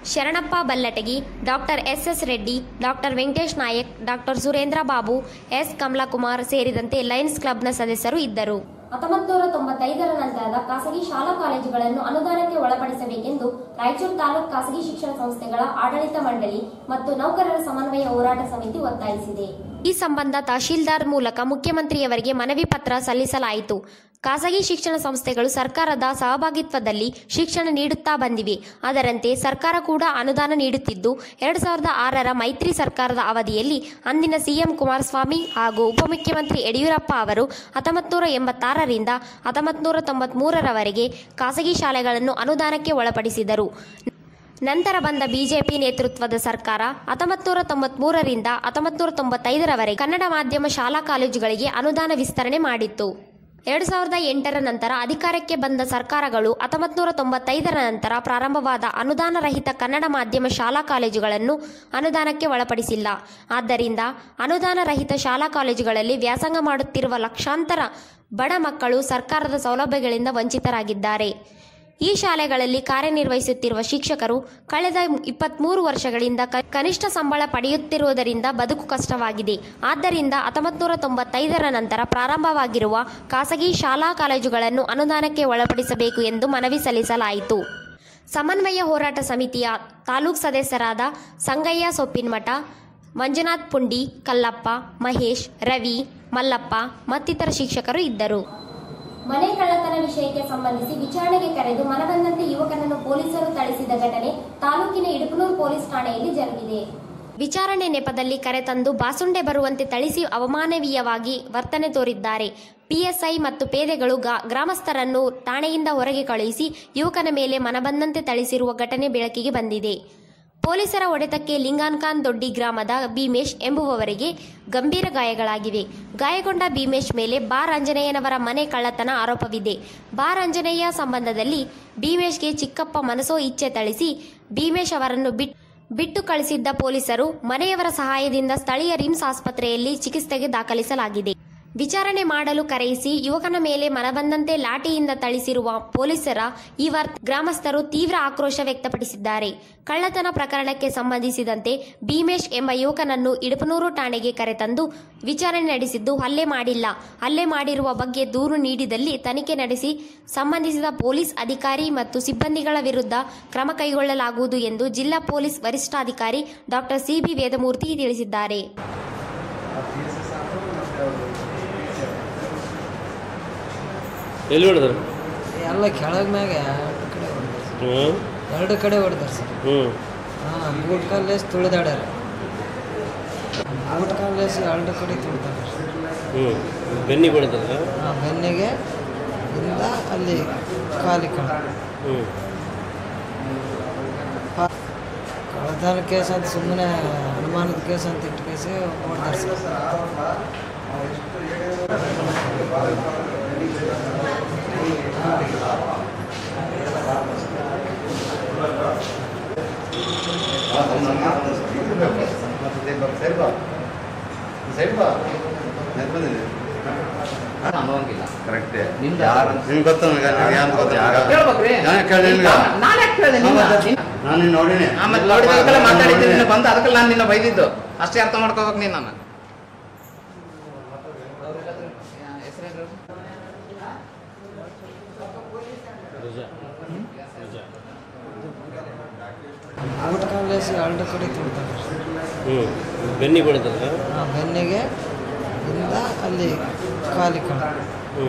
Sharanappa Ballatagi doctor S S Reddy doctor Venkatesh Nayak doctor Surendra Babu S Kamalakumar ಸೇರಿದಂತೆ ಲಯನ್ಸ್ ಕ್ಲಬ್ನ ಸದಸ್ಯರು ಇದ್ದರು ಹತ್ತೊಂಬತ್ತು ನೂರ ತೊಂಬತ್ತೈದರ ನಂತರದ ಖಾಸಗಿ ಶಾಲಾ ಕಾಲೇಜುಗಳನ್ನು ಅನುದಾನಕ್ಕೆ ಒಳಪಡಿಸಬೇಕೆಂದು ರಾಯಚೂರು ತಾಲೂಕು ಖಾಸಗಿ ಶಿಕ್ಷಣ ಸಂಸ್ಥೆಗಳ ಆಡಳಿತ ಮಂಡಳಿ ಮತ್ತು ನೌಕರರ ಸಮನ್ವಯ ಹೋರಾಟ ಸಮಿತಿ ಒತ್ತಾಯಿಸಿದೆ ಈ ಸಂಬಂಧ ತಹಶೀಲ್ದಾರ್ ಮೂಲಕ ಮುಖ್ಯಮಂತ್ರಿಯವರಿಗೆ ಮನವಿ ಪತ್ರ ಸಲ್ಲಿಸಲಾಯಿತು ಖಾಸಗಿ ಶಿಕ್ಷಣ ಸಂಸ್ಥೆಗಳು ಸರ್ಕಾರದ ಸಹಭಾಗಿತ್ವದಲ್ಲಿ ಶಿಕ್ಷಣ ನೀಡುತ್ತಾ ಬಂದಿವೆ ಅದರಂತೆ ಸರ್ಕಾರ ಕೂಡ ಅನುದಾನ ನೀಡುತ್ತಿದ್ದು ಎರಡು ಸಾವಿರದ ಆರರ ಮೈತ್ರಿ ಸರ್ಕಾರದ ಅವಧಿಯಲ್ಲಿ ಅಂದಿನ ಸಿಎಂ ಕುಮಾರಸ್ವಾಮಿ ಹಾಗೂ ಉಪಮುಖ್ಯಮಂತ್ರಿ ಯಡಿಯೂರಪ್ಪ ಅವರು ಹತ್ತೊಂಬತ್ತು ನೂರ ಎಂಬತ್ತಾರರಿಂದ ಹತ್ತೊಂಬತ್ತು ನೂರ ತೊಂಬತ್ಮೂರರವರೆಗೆ ಖಾಸಗಿ ಶಾಲೆಗಳನ್ನು ಅನುದಾನಕ್ಕೆ ಒಳಪಡಿಸಿದರು ನಂತರ ಬಂದ ಬಿಜೆಪಿ ನೇತೃತ್ವದ ಸರ್ಕಾರ ಹತ್ತೊಂಬತ್ತು ನೂರ ತೊಂಬತ್ಮೂರರಿಂದ ಹತ್ತೊಂಬತ್ತು ನೂರ ತೊಂಬತ್ತೈದರವರೆಗೆ ಕನ್ನಡ ಮಾಧ್ಯಮ ಶಾಲಾ ಕಾಲೇಜುಗಳಿಗೆ ಅನುದಾನ ವಿಸ್ತರಣೆ ಮಾಡಿತ್ತು ಎರಡು ಸಾವಿರದ ಎಂಟರ ನಂತರ ಅಧಿಕಾರಕ್ಕೆ ಬಂದ ಸರ್ಕಾರಗಳು ಹತ್ತೊಂಬತ್ತು ನೂರ ತೊಂಬತ್ತೈದರ ನಂತರ ಪ್ರಾರಂಭವಾದ ಅನುದಾನ ರಹಿತ ಕನ್ನಡ ಮಾಧ್ಯಮ ಶಾಲಾ ಕಾಲೇಜುಗಳನ್ನು ಅನುದಾನಕ್ಕೆ ಒಳಪಡಿಸಿಲ್ಲ ಆದ್ದರಿಂದ ಅನುದಾನ ರಹಿತ ಶಾಲಾ ಕಾಲೇಜುಗಳಲ್ಲಿ ವ್ಯಾಸಂಗ ಮಾಡುತ್ತಿರುವ ಲಕ್ಷಾಂತರ ಬಡ ಮಕ್ಕಳು ಸರ್ಕಾರದ ಸೌಲಭ್ಯಗಳಿಂದ ವಂಚಿತರಾಗಿದ್ದಾರೆ ಈ ಶಾಲೆಗಳಲ್ಲಿ ಕಾರ್ಯನಿರ್ವಹಿಸುತ್ತಿರುವ ಶಿಕ್ಷಕರು ಕಳೆದ ಇಪ್ಪತ್ಮೂರು ವರ್ಷಗಳಿಂದ ಕ- ಕನಿಷ್ಠ ಸಂಬಳ ಪಡೆಯುತ್ತಿರುವುದರಿಂದ ಬದುಕು ಕಷ್ಟವಾಗಿದೆ ಆದ್ದರಿಂದ ಹತ್ತೊಂಬತ್ತು ನೂರ ತೊಂಬತ್ತೈದರ ನಂತರ ಪ್ರಾರಂಭವಾಗಿರುವ ಖಾಸಗಿ ಶಾಲಾ ಕಾಲೇಜುಗಳನ್ನು ಅನುದಾನಕ್ಕೆ ಒಳಪಡಿಸಬೇಕು ಎಂದು ಮನವಿ ಸಲ್ಲಿಸಲಾಯಿತು ಸಮನ್ವಯ ಹೋರಾಟ ಸಮಿತಿಯ ತಾಲೂಕು ಸದಸ್ಯರಾದ ಸಂಗಯ್ಯ ಸೊಪ್ಪಿನಮಠ ಮಂಜುನಾಥ್ ಪುಂಡಿ ಕಲ್ಲಪ್ಪ ಮಹೇಶ್ ರವಿ ಮಲ್ಲಪ್ಪ ಮತ್ತಿತರ ಶಿಕ್ಷಕರು ಇದ್ದರು ಮನೆ ಕಳ್ಳತನ ವಿಷಯಕ್ಕೆ ಸಂಬಂಧಿಸಿ ವಿಚಾರಣೆಗೆ ಕರೆದು ಮನಬಂದಂತೆ ಯುವಕನನ್ನು ಪೊಲೀಸರು ಥಳಿಸಿದ ಘಟನೆ ತಾಲೂಕಿನ ಇಡುಪನೂರು ಪೊಲೀಸ್ ಠಾಣೆಯಲ್ಲಿ ಜರುಗಿದೆ ವಿಚಾರಣೆ ನೆಪದಲ್ಲಿ ಕರೆತಂದು ಬಾಸುಂಡೆ ಬರುವಂತೆ ಥಳಿಸಿ ಅವಮಾನವೀಯವಾಗಿ ವರ್ತನೆ ತೋರಿದ್ದಾರೆ ಪಿಎಸ್ಐ ಮತ್ತು ಪೇದೆಗಳು ಗಾ- ಗ್ರಾಮಸ್ಥರನ್ನು ಠಾಣೆಯಿಂದ ಹೊರಗೆ ಕಳುಹಿಸಿ ಯುವಕನ ಮೇಲೆ ಮನಬಂದಂತೆ ಥಳಿಸಿರುವ ಘಟನೆ ಬೆಳಕಿಗೆ ಬಂದಿದೆ ಪೊಲೀಸರ ಹೊಡೆತಕ್ಕೆ ಲಿಂಗಾನ್ಖಾನ್ ದೊಡ್ಡಿ ಗ್ರಾಮದ ಭೀಮೇಶ್ ಎಂಬುವವರಿಗೆ ಗಂಭೀರ ಗಾಯಗಳಾಗಿವೆ ಗಾಯಗೊಂಡ ಭೀಮೇಶ್ ಮೇಲೆ ಬಾರ್ ಆಂಜನೇಯನವರ ಮನೆ ಕಳ್ಳತನ ಆರೋಪವಿದೆ ಬಾರ್ ಆಂಜನೇಯ ಸಂಬಂಧದಲ್ಲಿ ಭೀಮೇಶ್ಗೆ ಚಿಕ್ಕಪ್ಪ ಮನಸೋ ಇಚ್ಛೆ ಥಳಿಸಿ ಭೀಮೇಶ್ ಅವರನ್ನು ಬಿಟ್ ಬಿಟ್ಟು ಕಳಿಸಿದ್ದ ಪೊಲೀಸರು ಮನೆಯವರ ಸಹಾಯದಿಂದ ಸ್ಥಳೀಯ ರಿಮ್ಸ್ ಆಸ್ಪತ್ರೆಯಲ್ಲಿ ಚಿಕಿತ್ಸೆಗೆ ದಾಖಲಿಸಲಾಗಿದೆ ವಿಚಾರಣೆ ಮಾಡಲು ಕರೆಯಿಸಿ ಯುವಕನ ಮೇಲೆ ಮನಬಂದಂತೆ ಲಾಠಿಯಿಂದ ಥಳಿಸಿರುವ ಪೊಲೀಸರ ಈ ವರ್ ಗ್ರಾಮಸ್ಥರು ತೀವ್ರ ಆಕ್ರೋಶ ವ್ಯಕ್ತಪಡಿಸಿದ್ದಾರೆ ಕಳ್ಳತನ ಪ್ರಕರಣಕ್ಕೆ ಸಂಬಂಧಿಸಿದಂತೆ ಭೀಮೇಶ್ ಎಂಬ ಯುವಕನನ್ನು ಇಡಪನೂರು ಠಾಣೆಗೆ ಕರೆತಂದು ವಿಚಾರಣೆ ನಡೆಸಿದ್ದು ಹಲ್ಲೆ ಮಾಡಿಲ್ಲ ಹಲ್ಲೆ ಮಾಡಿರುವ ಬಗ್ಗೆ ದೂರು ನೀಡಿದಲ್ಲಿ ತನಿಖೆ ನಡೆಸಿ ಸಂಬಂಧಿಸಿದ ಪೊಲೀಸ್ ಅಧಿಕಾರಿ ಮತ್ತು ಸಿಬ್ಬಂದಿಗಳ ವಿರುದ್ಧ ಕ್ರಮ ಕೈಗೊಳ್ಳಲಾಗುವುದು ಎಂದು ಜಿಲ್ಲಾ ಪೊಲೀಸ್ ವರಿಷ್ಠಾಧಿಕಾರಿ ಡಾಕ್ಟರ್ ಸಿಬಿ ವೇದಮೂರ್ತಿ ತಿಳಿಸಿದ್ದಾರೆ ಎಲ್ಲಿ ಹೊಡೆದ್ರು ಎಲ್ಲ ಕೆಳಗ್ ಮ್ಯಾಗ ಎರಡು ಕಡೆ ಹ್ಞೂ ಎರಡು ಕಡೆ ಹೊಡೆದಾರ ಸರ್ ಹ್ಞೂ ಹಾಂ ಬೂಟ್ ಕಾಲೇಸ್ ತುಳಿದಾಡ್ಯಾರ ಬೂಟ್ ಕಾಲೇಸ್ ಎರಡು ಕಡೆ ತುಳಿದಾರ ಹ್ಞೂ ಬೆನ್ನಿಗೆ ಹೊಡೆದ್ರ ಆ ಬೆನ್ನಿಗೆ ಇಂದ ಅಲ್ಲಿ ಕಾಲಿ ಕಳ ಹ್ಞೂ ಕಳತನ ಕೇಸ್ ಅಂತ ಸುಮ್ಮನೆ ಅನುಮಾನದ ಕೇಸ್ ಅಂತ ಇಟ್ಟು ಕೇಸಿ ಹೊಡೆದಾರ ಸರ್ ಕರೆಕ್ಟ್ ನಿಂದ ನಿಮ್ಗೆ ಗೊತ್ತ ನನಗೆ ನನಗೆ ಯಾರು ಗೊತ್ತ ಹೇಳ್ಬೇಕ್ರಿ? ನಾನು ಕೇಳಿದೆ ನಿಮ್ಗೆ ನಾನು ಯಾಕೆ ಕೇಳಿದೆ ನಿನ್ನ? ನಾನು ನಿನ್ನ ನೋಡಿನಿ ಆಮೇಲೆ ನೋಡಿದಕ್ಕೆಲ್ಲ ಮಾತಾಡಿದ್ದೆ ನಿನ್ನ ಬಂದು ಅದಕ್ಕೆ ನಾನು ನಿನ್ನ ಬೈದಿದ್ದು ಅಷ್ಟೇ ಅರ್ಥ ಮಾಡ್ಕೋಬೇಕು ನೀನು ನನ್ನ ಬೂಟ್ ಕಾಲೇಸ್ ಎರಡು ಕಡೆ ತುಳಿದಾರ ಹ್ಞೂ ಬೆನ್ನಿಗೆ ಹೊಡೆದ್ರ ಆ ಬೆನ್ನಿಗೆ ಇಂದ ಅಲ್ಲಿ ಕಾಲಿ ಕಳ ಹ್ಞೂ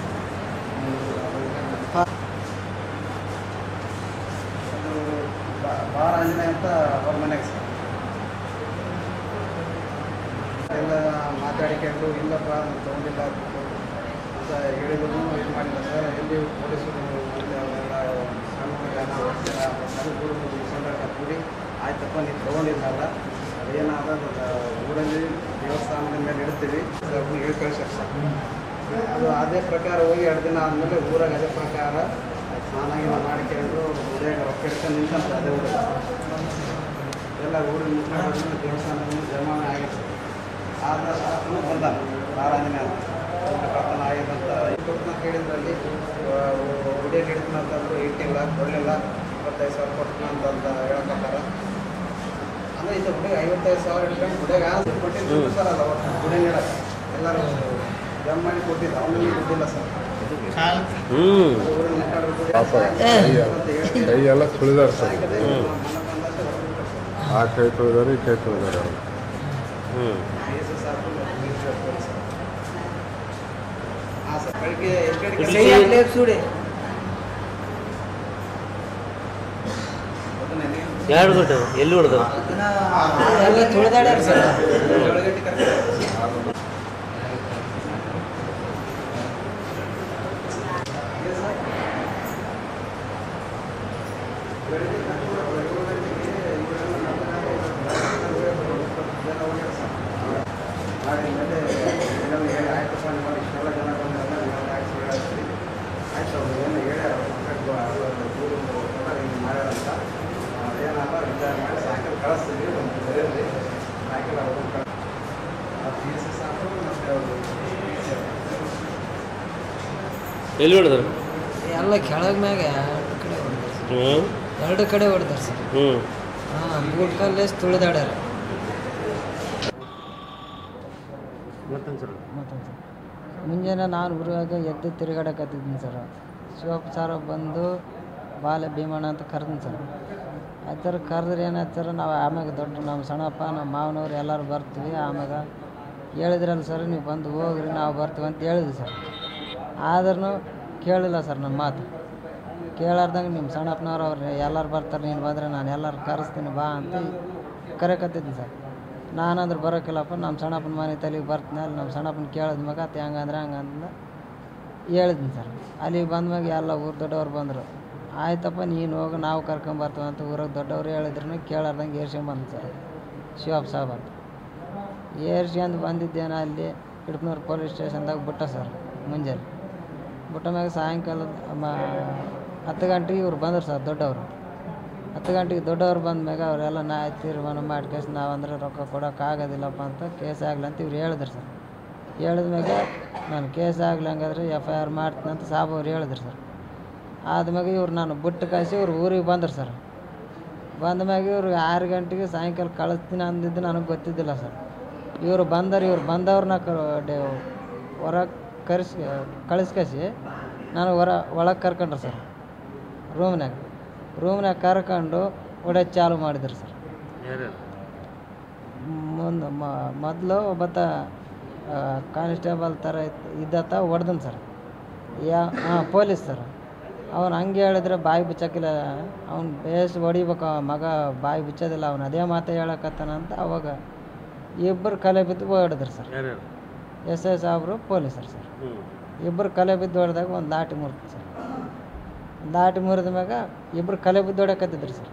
ಬಾರ ಆಂಜನೇಯ ಅಂತ ಅವ್ರ ಮನೆಗೆ ಸರ್ ಎಲ್ಲ ಮಾತಾಡಿಕೊಂಡು ಇಲ್ಲಪ್ಪ ನಾನು ತೊಗೊಂಡಿಲ್ಲ ಅಂತ ಹೇಳಿದ್ರು ಇದು ಮಾಡಿಲ್ಲ ಸರ್ ಎಲ್ಲಿ ಪೊಲೀಸರು ಇಲ್ಲಿ ಅವರೆಲ್ಲ ಸಣ್ಣ ಜನ ಹೋಗ್ತೀರ ಸಣ್ಣ ಹುಡುಗರು ಮುಗಿಸ್ಕೊಂಡಾಗ ಕೂಡಿ ಆಯ್ತಪ್ಪ ನೀನು ತೊಗೊಂಡಿದ್ದಲ್ಲ ಅದೇನಾದ ಊರಲ್ಲಿ ದೇವಸ್ಥಾನದ ಮೇಲೆ ಇಡ್ತೀವಿ ಸರ್ ಹೇಳಿ ಕಳಿಸ್ಯಾರ ಸರ್ ಅದು ಅದೇ ಪ್ರಕಾರ ಹೋಗಿ ಎರಡು ದಿನ ಆದಮೇಲೆ ಊರಾಗ ಅದೇ ಪ್ರಕಾರ ಸ್ನಾನ ಗೀನ ಮಾಡಿಕೊಂಡು ಉದಯ ರೊಕ್ಕ ಹಿಡ್ಕೊಂಡು ನಿಂತಂತ ಅದೇ ಊರಲ್ಲಿ ಎಲ್ಲ ಊರಿನ ಮುಖಂಡರು ದೇವಸ್ಥಾನದಲ್ಲಿ ಜಮಾನ ಆಗಿತ್ತು ಆದ ಆತನು ಬಂದಾನ ನಾರಾಯಣನೇ ಅಂತ ಕರ್ತನ ಆಗಿದಂತ ಇಪ್ಪತ್ತನ ಕೇಳಿದ್ರಲ್ಲಿ ಉಡಿಯ ಹಿಡಿತನ ಅಂತಂದ್ರು ಇಟ್ಟಿಲ್ಲ ಕೊಡಲಿಲ್ಲ ಐವತ್ತೈದು ಸಾವಿರ ಕೊಡ್ತೀನಿ ಅಂತ ಅಂತ ಹೇಳ್ಕೊತಾರ ಅಂದ್ರೆ ಇದು ಹುಡುಗ ಐವತ್ತೈದು ಸಾವಿರ ಇಟ್ಕೊಂಡು ಹುಡುಗ ಕೊಟ್ಟಿದ್ದು ಸರ್ ಅಲ್ಲ ಹುಡುಗ ಹೇಳಕ್ಕೆ ಎಲ್ಲರೂ ಜಮ್ ಮಾಡಿ ಕೊಟ್ಟಿದ್ದ ಅವನಿಗೆ ದುಡ್ಡಿಲ್ಲ ಸರ್ ಊರಲ್ಲಿ ನೆಟ್ಟಾಡ್ರು ಕೂಡ ಪಾಪ ಕೈ ಕೈ ಎಲ್ಲ ತುಳಿದಾರೆ ಸರ್ ಆ ಕೈ ತುಳಿದಾರೆ ಈ ಕೈ ತುಳಿದಾರೆ ಅವರು ಹಾಂ ಸರ್ ಬೆಳಿಗ್ಗೆ ಎಷ್ಟು ಗಂಟೆಗೆ ಸೈ ಆಗ್ಲೇ ಸುಡಿ ಯಾರು ಕೊಟ್ಟು ಎಲ್ಲಿ ಹೊಡೆದು ಎಲ್ಲ ತುಳಿದಾಡ್ಯಾರ ಸರ್ ಮಾಡಿ ಮೇಲೆ ಏನೋ ಹೇಳಿ ಆಯ್ತಪ್ಪ ನಿಮ್ಮ ಇಷ್ಟೆಲ್ಲ ಜನ ಬಂದ್ರಲ್ಲ ನೀವೆಲ್ಲ ಆಯ್ತು ಸುಳ್ಳು ಹೇಳ್ತೀರಿ ಆಯ್ತು ಅವ್ರು ಏನೋ ಹೇಳ್ಯಾರ ದೂರು ಹಿಂಗೆ ಮಾಡ್ಯಾರ ಅಂತ ಏನಲ್ಲ ವಿಚಾರ ಮಾಡಿ ಸಾಯಂಕಾಲ ಕಳಿಸ್ತೀವಿ ಒಂದು ಬರೀರಿ ಸಾಯಂಕಾಲ ಅವ್ರು ಪಿ ಎಸ್ ಎಸ್ ಹಾಕೋದು ಮತ್ತು ಅವರು ಎಲ್ಲಿ ಹೊಡೆದ್ರು ಎಲ್ಲ ಕೆಳಗ್ ಮ್ಯಾಗ ಎರಡು ಕಡೆ ಹೊಡೆದಾರ ಹ್ಞೂ ಎರಡು ಕಡೆ ಹೊಡೆದಾರ ಸರ್ ಹ್ಞೂ ಹಾಂ ಬೂಟ್ ಕಲ್ಲು ಎಷ್ಟು ತುಳಿದಾಡ್ಯಾರ ಮತ್ತೊಂದು ಸಲ ಮತ್ತೊಂದು ಸಲ. ಮುಂಜಾನೆ ನಾನು ಬರುವಾಗ ಎದ್ದು ತಿರುಗಾಡಕತ್ತಿದ್ದೀನಿ ಸರ್ ಶಿವಪ್ಪ ಸರ ಬಂದು ಬಾಲೆ ಭೀಮಣ್ಣ ಅಂತ ಕರೆದಿನಿ ಸರ್ ಆ ಥರ ಕರೆದ್ರೆ ಏನಾಯ್ತು ಸರ್ ನಾವು ಆಮ್ಯಾಗ ದೊಡ್ಡ ನಮ್ಮ ಸಣ್ಣಪ್ಪ ನಮ್ಮ ಮಾವನವ್ರು ಎಲ್ಲರೂ ಬರ್ತೀವಿ ಆಮ್ಯಾಗ ಹೇಳಿದ್ರಲ್ಲ ಸರ್ ನೀವು ಬಂದು ಹೋಗ್ರಿ ನಾವು ಬರ್ತೀವಿ ಅಂತ ಹೇಳಿದ್ವಿ ಸರ್ ಆದ್ರೂ ಕೇಳಿಲ್ಲ ಸರ್ ನಮ್ಮ ಮಾತು ಕೇಳಾರ್ದಂಗೆ ನಿಮ್ಮ ಸಣ್ಣಪ್ಪನವ್ರು ಅವ್ರು ಎಲ್ಲರೂ ಬರ್ತಾರೆ ನೀನು ಬಂದರೆ ನಾನು ಎಲ್ಲರೂ ಕರೆಸ್ತೀನಿ ಬಾ ಅಂತ ಕರೆಕತ್ತಿದ್ದೀನಿ ಸರ್ ನಾನಂದ್ರೆ ಬರೋಕ್ಕಿಲ್ಲಪ್ಪ ನಮ್ಮ ಸಣ್ಣಪ್ಪನ ಮನೆ ತಲೆಗೆ ಬರ್ತೀನಿ ಅಲ್ಲಿ ನಮ್ಮ ಸಣ್ಣಪ್ಪನ ಕೇಳಿದ ಮಗ ಅತ್ತೆ ಹಂಗಂದ್ರೆ ಹಂಗಂದ ಹೇಳಿದ್ನಿ ಸರ್ ಅಲ್ಲಿಗೆ ಬಂದ್ಮ್ಯಾಗ ಎಲ್ಲ ಊರು ದೊಡ್ಡವ್ರು ಬಂದರು ಆಯ್ತಪ್ಪ ನೀನು ಹೋಗಿ ನಾವು ಕರ್ಕೊಂಬರ್ತೀವಿ ಅಂತ ಊರಾಗ ದೊಡ್ಡವ್ರು ಹೇಳಿದ್ರು ಕೇಳಾರ್ದಂಗೆ ಏರ್ಸ್ಕೊಂಬಂದು ಸರ್ ಶಿವಪ್ಪ ಸಾಬ್ ಅಂತ ಏರ್ಸ್ಕೊಂಡು ಬಂದಿದ್ದೇನ ಅಲ್ಲಿ ಹಿಡ್ಕನೂರು ಪೊಲೀಸ್ ಸ್ಟೇಷನ್ದಾಗ ಬಿಟ್ಟ ಸರ್ ಮುಂಜಾನೆ ಬಿಟ್ಟ ಮ್ಯಾಗ ಸಾಯಂಕಾಲ ಮ ಹತ್ತು ಗಂಟೆಗೆ ಇವ್ರು ಬಂದರು ಸರ್ ದೊಡ್ಡವರು ಹತ್ತು ಗಂಟೆಗೆ ದೊಡ್ಡವ್ರು ಬಂದ ಮ್ಯಾಗ ಅವರೆಲ್ಲ ನಾ ತೀರ್ಮಾನ ಮಾಡಿ ಕೇಸ್ ನಾವಂದ್ರೆ ರೊಕ್ಕ ಕೊಡೋಕೆ ಆಗೋದಿಲ್ಲಪ್ಪ ಅಂತ ಕೇಸ್ ಆಗಲಿ ಅಂತ ಇವ್ರು ಹೇಳಿದ್ರು ಸರ್ ಹೇಳಿದ ಮ್ಯಾಗ ನಾನು ಕೇಸ್ ಆಗಲಿ ಹಂಗಾದ್ರೆ ಎಫ್ ಐ ಆರ್ ಮಾಡ್ತೀನಿ ಅಂತ ಸಾಬ್ ಅವ್ರು ಹೇಳಿದ್ರು ಸರ್ ಆದ್ಮ್ಯಾಗ ಇವ್ರು ನಾನು ಬಿಟ್ಟು ಕಾಯಿಸಿ ಇವ್ರು ಊರಿಗೆ ಬಂದರು ಸರ್ ಬಂದ ಮ್ಯಾಗ ಇವ್ರು ಆರು ಗಂಟೆಗೆ ಸಾಯಂಕಾಲ ಕಳಿಸ್ತೀನಿ ಅಂದಿದ್ದು ನನಗೆ ಗೊತ್ತಿದ್ದಿಲ್ಲ ಸರ್ ಇವರು ಬಂದರು ಇವ್ರು ಬಂದವ್ರನ್ನ ಹೊರಗೆ ಕರೆಸಿ ಕಳಿಸ್ಕಸಿ ನಾನು ಹೊರ ಒಳಗೆ ಕರ್ಕೊಂಡ್ರು ಸರ್ ರೂಮ್ನಾಗ ರೂಮ್ನಾಗ ಕರ್ಕೊಂಡು ಹೊಡೆಯೋದು ಚಾಲು ಮಾಡಿದ್ರು ಸರ್ ಯಾರ್ಯಾರು ಮುಂದೆ ಮೊದಲು ಒಬ್ಬತ್ತ ಕಾನ್ಸ್ಟೇಬಲ್ ಥರ ಇತ್ತು ಇದ್ದತ್ತ ಹೊಡ್ದನ್ ಸರ್ ಯಾ ಹಾಂ ಪೊಲೀಸ್ ಸರ್ ಅವ್ನು ಹಂಗೆ ಹೇಳಿದ್ರೆ ಬಾಯಿ ಬಿಚ್ಚಕ್ಕಿಲ್ಲ ಅವ್ನು ಬೇಸ್ ಹೊಡಿಬೇಕು ಆ ಮಗ ಬಾಯಿ ಬಿಚ್ಚೋದಿಲ್ಲ ಅವ್ನು ಅದೇ ಮಾತೇ ಹೇಳಕತ್ತಾನ ಅಂತ ಅವಾಗ ಇಬ್ಬರು ಕಲೆ ಬಿದ್ದು ಹೊಡೆದ್ರು ಸರ್ ಯಾರ್ಯಾರು ಎಸ್ ಐ ಸಾಬ್ರು ಪೊಲೀಸರು ಸರ್ ಹ್ಞೂ ಇಬ್ಬರು ಕಲೆ ಬಿದ್ದು ಹೊಡೆದಾಗ ಒಂದು ಲಾಟಿ ಮುರಿತು ಸರ್ ಲಾಟಿ ಮುರಿದ ಮ್ಯಾಗ ಇಬ್ಬರು ಕಲೆ ಬಿದ್ದು ಹೊಡ್ಯಾಕತ್ತಿದ್ರು ಸರ್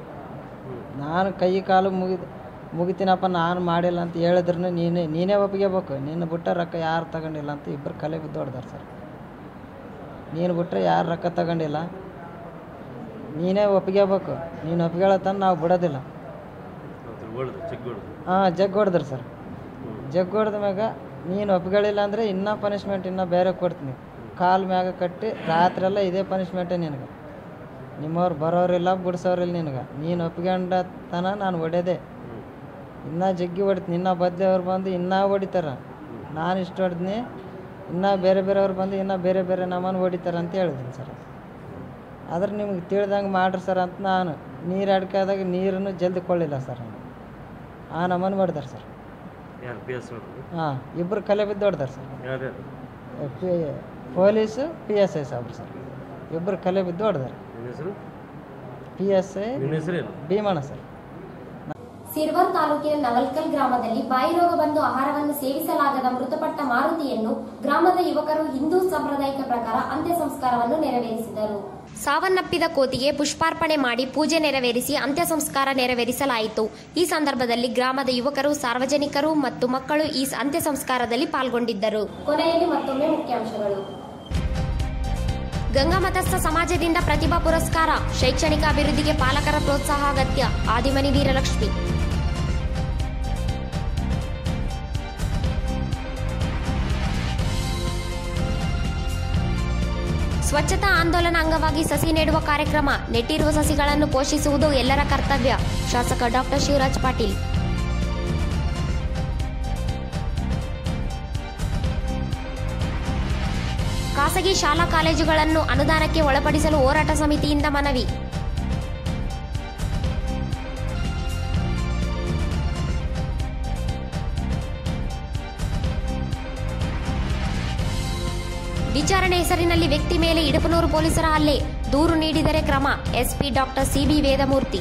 ನಾನು ಕೈ ಕಾಲು ಮುಗಿದು ಮುಗಿತೀನಪ್ಪ ನಾನು ಮಾಡಿಲ್ಲ ಅಂತ ಹೇಳಿದ್ರು ನೀನೇ ನೀನೇ ಒಪ್ಪಿಗೆಬೇಕು ನಿನ್ನ ಬಿಟ್ಟ ರೊಕ್ಕ ಯಾರು ತಗೊಂಡಿಲ್ಲ ಅಂತ ಇಬ್ಬರು ಕಲೆ ಬಿದ್ದು ಹೊಡೆದಾರೆ ಸರ್ ನೀನು ಬಿಟ್ಟರೆ ಯಾರು ರೊಕ್ಕ ತಗೊಂಡಿಲ್ಲ ನೀನೇ ಒಪ್ಪಿಗೆಬೇಕು ನೀನು ಒಪ್ಪಿಗೆಳತನ ನಾವು ಬಿಡೋದಿಲ್ಲ ಹೊಡೆದು ಚೆಕ್ ಹೊಡೆದು ಹಾಂ ಜಗ್ ಹೊಡೆದ್ರಿ ಸರ್ ಜಗ್ ಹೊಡೆದ ಮ್ಯಾಗ ನೀನು ಒಪ್ಪಿಗಳಿಲ್ಲ ಅಂದರೆ ಇನ್ನೂ ಪನಿಷ್ಮೆಂಟ್ ಇನ್ನೂ ಬೇರೆ ಕೊಡ್ತೀನಿ ಕಾಲು ಮ್ಯಾಗ ಕಟ್ಟಿ ರಾತ್ರಿ ಎಲ್ಲ ಇದೇ ಪನಿಷ್ಮೆಂಟೇ ನಿನಗೆ ನಿಮ್ಮವ್ರು ಬರೋರಿಲ್ಲ ಬಿಡ್ಸೋರಿಲ್ಲ ನಿನಗೆ ನೀನು ಒಪ್ಕೊಂಡ ತನ ನಾನು ಹೊಡೆದೆ ಇನ್ನೂ ಜಗ್ಗಿ ಹೊಡಿತೀನಿ ಇನ್ನೂ ಬದ್ಲೆಯವ್ರು ಬಂದು ಇನ್ನೂ ಹೊಡಿತಾರ ನಾನು ಇಷ್ಟು ಹೊಡೆದ್ನಿ ಇನ್ನೂ ಬೇರೆ ಬೇರೆಯವ್ರು ಬಂದು ಇನ್ನೂ ಬೇರೆ ಬೇರೆ ನಮ್ಮನ್ನು ಹೊಡಿತಾರೆ ಅಂತ ಹೇಳಿದ್ದೀನಿ ಸರ್ ಆದ್ರೆ ನಿಮ್ಗೆ ತಿಳಿದಂಗೆ ಮಾಡ್ರಿ ಸರ್ ಅಂತ ನಾನು ನೀರು ಅಡ್ಕಾದಾಗ ನೀರನ್ನು ಜಲ್ದಿ ಕೊಳ್ಳಿಲ್ಲ ಸರ್ ಆ ನಮ್ಮನ್ನು ಹೊಡೆದಾರೆ ಸರ್ ಯಾರು ಪಿ ಎಸ್ ಹೊಡೆದು ಹಾಂ ಇಬ್ಬರು ಕಲೆ ಬಿದ್ದು ಹೊಡೆದಾರೆ ಸರ್ ಯಾರ್ಯಾರು P police P S I ಸಾಬ್ರು ಸರ್ ಇಬ್ಬರು ಕಲೆ ಬಿದ್ದು ಹೊಡೆದಾರೆ ನಿನ್ನ ಹೆಸರು ಪಿ ಎಸ್ ಐ ನಿನ್ನ ಹೆಸರೇನು ಭೀಮಣ್ಣ ಸರ್ ಸಿರ್ವರ್ ತಾಲೂಕಿನ ನವಲ್ಕಲ್ ಗ್ರಾಮದಲ್ಲಿ ಬಾಯಿ ರೋಗ ಬಂದು ಆಹಾರವನ್ನು ಸೇವಿಸಲಾಗದ ಮೃತಪಟ್ಟ ಮಾರುತಿಯನ್ನು ಗ್ರಾಮದ ಯುವಕರು ಹಿಂದೂ ಸಾಂಪ್ರದಾಯಿಕ ಪ್ರಕಾರ ಅಂತ್ಯ ಸಂಸ್ಕಾರವನ್ನು ನೆರವೇರಿಸಿದರು ಸಾವನ್ನಪ್ಪಿದ ಕೋತಿಗೆ ಪುಷ್ಪಾರ್ಪಣೆ ಮಾಡಿ ಪೂಜೆ ನೆರವೇರಿಸಿ ಅಂತ್ಯ ಸಂಸ್ಕಾರ ನೆರವೇರಿಸಲಾಯಿತು ಈ ಸಂದರ್ಭದಲ್ಲಿ ಗ್ರಾಮದ ಯುವಕರು ಸಾರ್ವಜನಿಕರು ಮತ್ತು ಮಕ್ಕಳು ಈ ಅಂತ್ಯ ಸಂಸ್ಕಾರದಲ್ಲಿ ಪಾಲ್ಗೊಂಡಿದ್ದರು ಕೊನೆಯಲ್ಲಿ ಮತ್ತೊಮ್ಮೆ ಮುಖ್ಯಾಂಶಗಳು ಗಂಗಾ ಮತಸ್ಥ ಸಮಾಜದಿಂದ ಪ್ರತಿಭಾ ಪುರಸ್ಕಾರ ಶೈಕ್ಷಣಿಕ ಅಭಿವೃದ್ಧಿಗೆ ಪಾಲಕರ ಪ್ರೋತ್ಸಾಹ ಅಗತ್ಯ ಆದಿಮನಿ ವೀರಲಕ್ಷ್ಮಿ ಸ್ವಚ್ಛತಾ ಆಂದೋಲನ ಅಂಗವಾಗಿ ಸಸಿ ನೆಡುವ ಕಾರ್ಯಕ್ರಮ ನೆಟ್ಟಿರುವ ಸಸಿಗಳನ್ನು ಪೋಷಿಸುವುದು ಎಲ್ಲರ ಕರ್ತವ್ಯ ಶಾಸಕ ಡಾಕ್ಟರ್ ಶಿವರಾಜ್ ಪಾಟೀಲ್ ಖಾಸಗಿ ಶಾಲಾ ಕಾಲೇಜುಗಳನ್ನು ಅನುದಾನಕ್ಕೆ ಒಳಪಡಿಸಲು ಹೋರಾಟ ಸಮಿತಿಯಿಂದ ಮನವಿ ವಿಚಾರಣೆ ಹೆಸರಿನಲ್ಲಿ ವ್ಯಕ್ತಿ ಮೇಲೆ ಇಡಪನೂರು ಪೊಲೀಸರ ಹಲ್ಲೆ ದೂರು ನೀಡಿದರೆ ಕ್ರಮ ಎಸ್ಪಿ ಡಾಕ್ಟರ್ ಸಿಬಿ ವೇದಮೂರ್ತಿ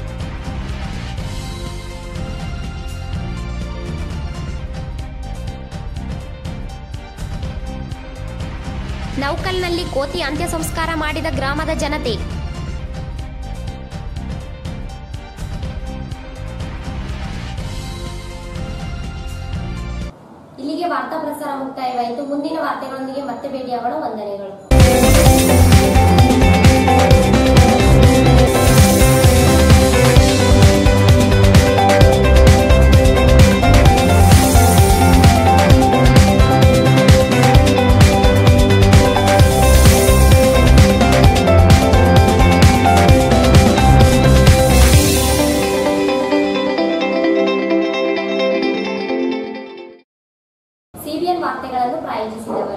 ನೌಕಲ್ನಲ್ಲಿ ಕೋತಿ ಅಂತ್ಯ ಸಂಸ್ಕಾರ ಮಾಡಿದ ಗ್ರಾಮದ ಜನತೆ ಇಲ್ಲಿಗೆ ವಾರ್ತಾ ಪ್ರಸಾರ ಮುಕ್ತಾಯವಾಯಿತು ಮುಂದಿನ ವಾರ್ತೆಗಳೊಂದಿಗೆ ಮತ್ತೆ ಭೇಟಿಯಾಗೋಣ ವಂದನೆಗಳು ಸಿಬಿಎನ್ ವಾರ್ತೆಗಳನ್ನು ಪ್ರಾಯೋಜಿಸಿದವರು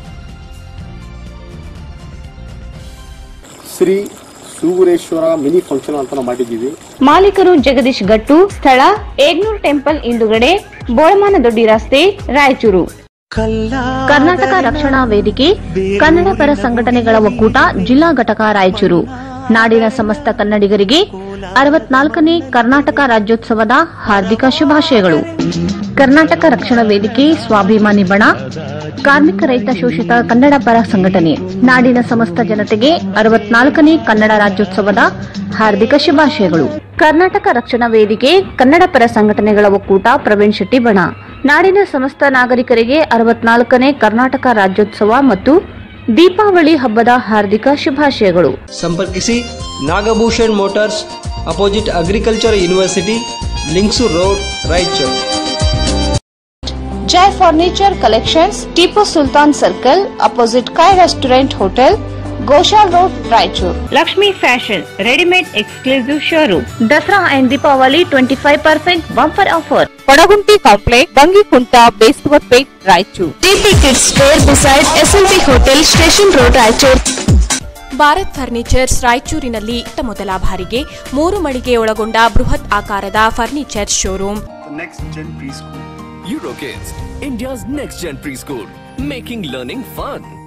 ಶ್ರೀ ಸೂಗುರೇಶ್ವರ ಮಿನಿ ಫಂಕ್ಷನ್ ಅಂತ ನಾವು ಮಾಡಿದ್ದೀವಿ ಮಾಲೀಕರು ಜಗದೀಶ್ ಗಟ್ಟು ಸ್ಥಳ ಏಗ್ನೂರ್ ಟೆಂಪಲ್ ಇಂದುಗಡೆ ಬೋಳಮಾನ ದೊಡ್ಡಿ ರಸ್ತೆ ರಾಯಚೂರು ಕರ್ನಾಟಕ ರಕ್ಷಣಾ ವೇದಿಕೆ ಕನ್ನಡ ಪರ ಸಂಘಟನೆಗಳ ಒಕ್ಕೂಟ ಜಿಲ್ಲಾ ಘಟಕ ರಾಯಚೂರು ನಾಡಿನ ಸಮಸ್ತ ಕನ್ನಡಿಗರಿಗೆ ಅರವತ್ನಾಲ್ಕನೇ ಕರ್ನಾಟಕ ರಾಜ್ಯೋತ್ಸವದ ಹಾರ್ದಿಕ ಶುಭಾಶಯಗಳು ಕರ್ನಾಟಕ ರಕ್ಷಣಾ ವೇದಿಕೆ ಸ್ವಾಭಿಮಾನಿ ಬಣ ಕಾರ್ಮಿಕ ರೈತ ಶೋಷಿತ ಕನ್ನಡ ಪರ ಸಂಘಟನೆ ನಾಡಿನ ಸಮಸ್ತ ಜನತೆಗೆ ಅರವತ್ನಾಲ್ಕನೇ ಕನ್ನಡ ರಾಜ್ಯೋತ್ಸವದ ಹಾರ್ದಿಕ ಶುಭಾಶಯಗಳು ಕರ್ನಾಟಕ ರಕ್ಷಣಾ ವೇದಿಕೆ ಕನ್ನಡ ಪರ ಸಂಘಟನೆಗಳ ಒಕ್ಕೂಟ ಪ್ರವೀಣ್ ಶೆಟ್ಟಿ ಬಣ ನಾಡಿನ ಸಮಸ್ತ ನಾಗರಿಕರಿಗೆ ಅರವತ್ನಾಲ್ಕನೇ ಕರ್ನಾಟಕ ರಾಜ್ಯೋತ್ಸವ ಮತ್ತು ದೀಪಾವಳಿ ಹಬ್ಬದ ಹಾರ್ದಿಕ ಶುಭಾಶಯಗಳು ಸಂಪರ್ಕಿಸಿ Nagabhushan motors opposite agriculture university Lingsugur road Raichur Jai furniture collections Tippu Sultan circle opposite ಕಾಯ್ restaurant hotel Goshal road Raichur Lakshmi fashion readymade exclusive showroom Dasara and Deepavali twenty five percent bumper offer Kodagunti complex Bangikunta ಬೇಸ್ವರ್ ಪೇಟ್ Raichur TP kids store beside SLB hotel station road Raichur Bharat furnitures ರಾಯಚೂರಿನಲ್ಲಿ ಇತ್ತ ಮೊದಲ ಬಾರಿಗೆ ಮೂರು ಮಳಿಗೆ ಒಳಗೊಂಡ ಬೃಹತ್ ಆಕಾರದ furniture showroom The next gen preschool. Eurokids, India's next gen preschool, making learning fun.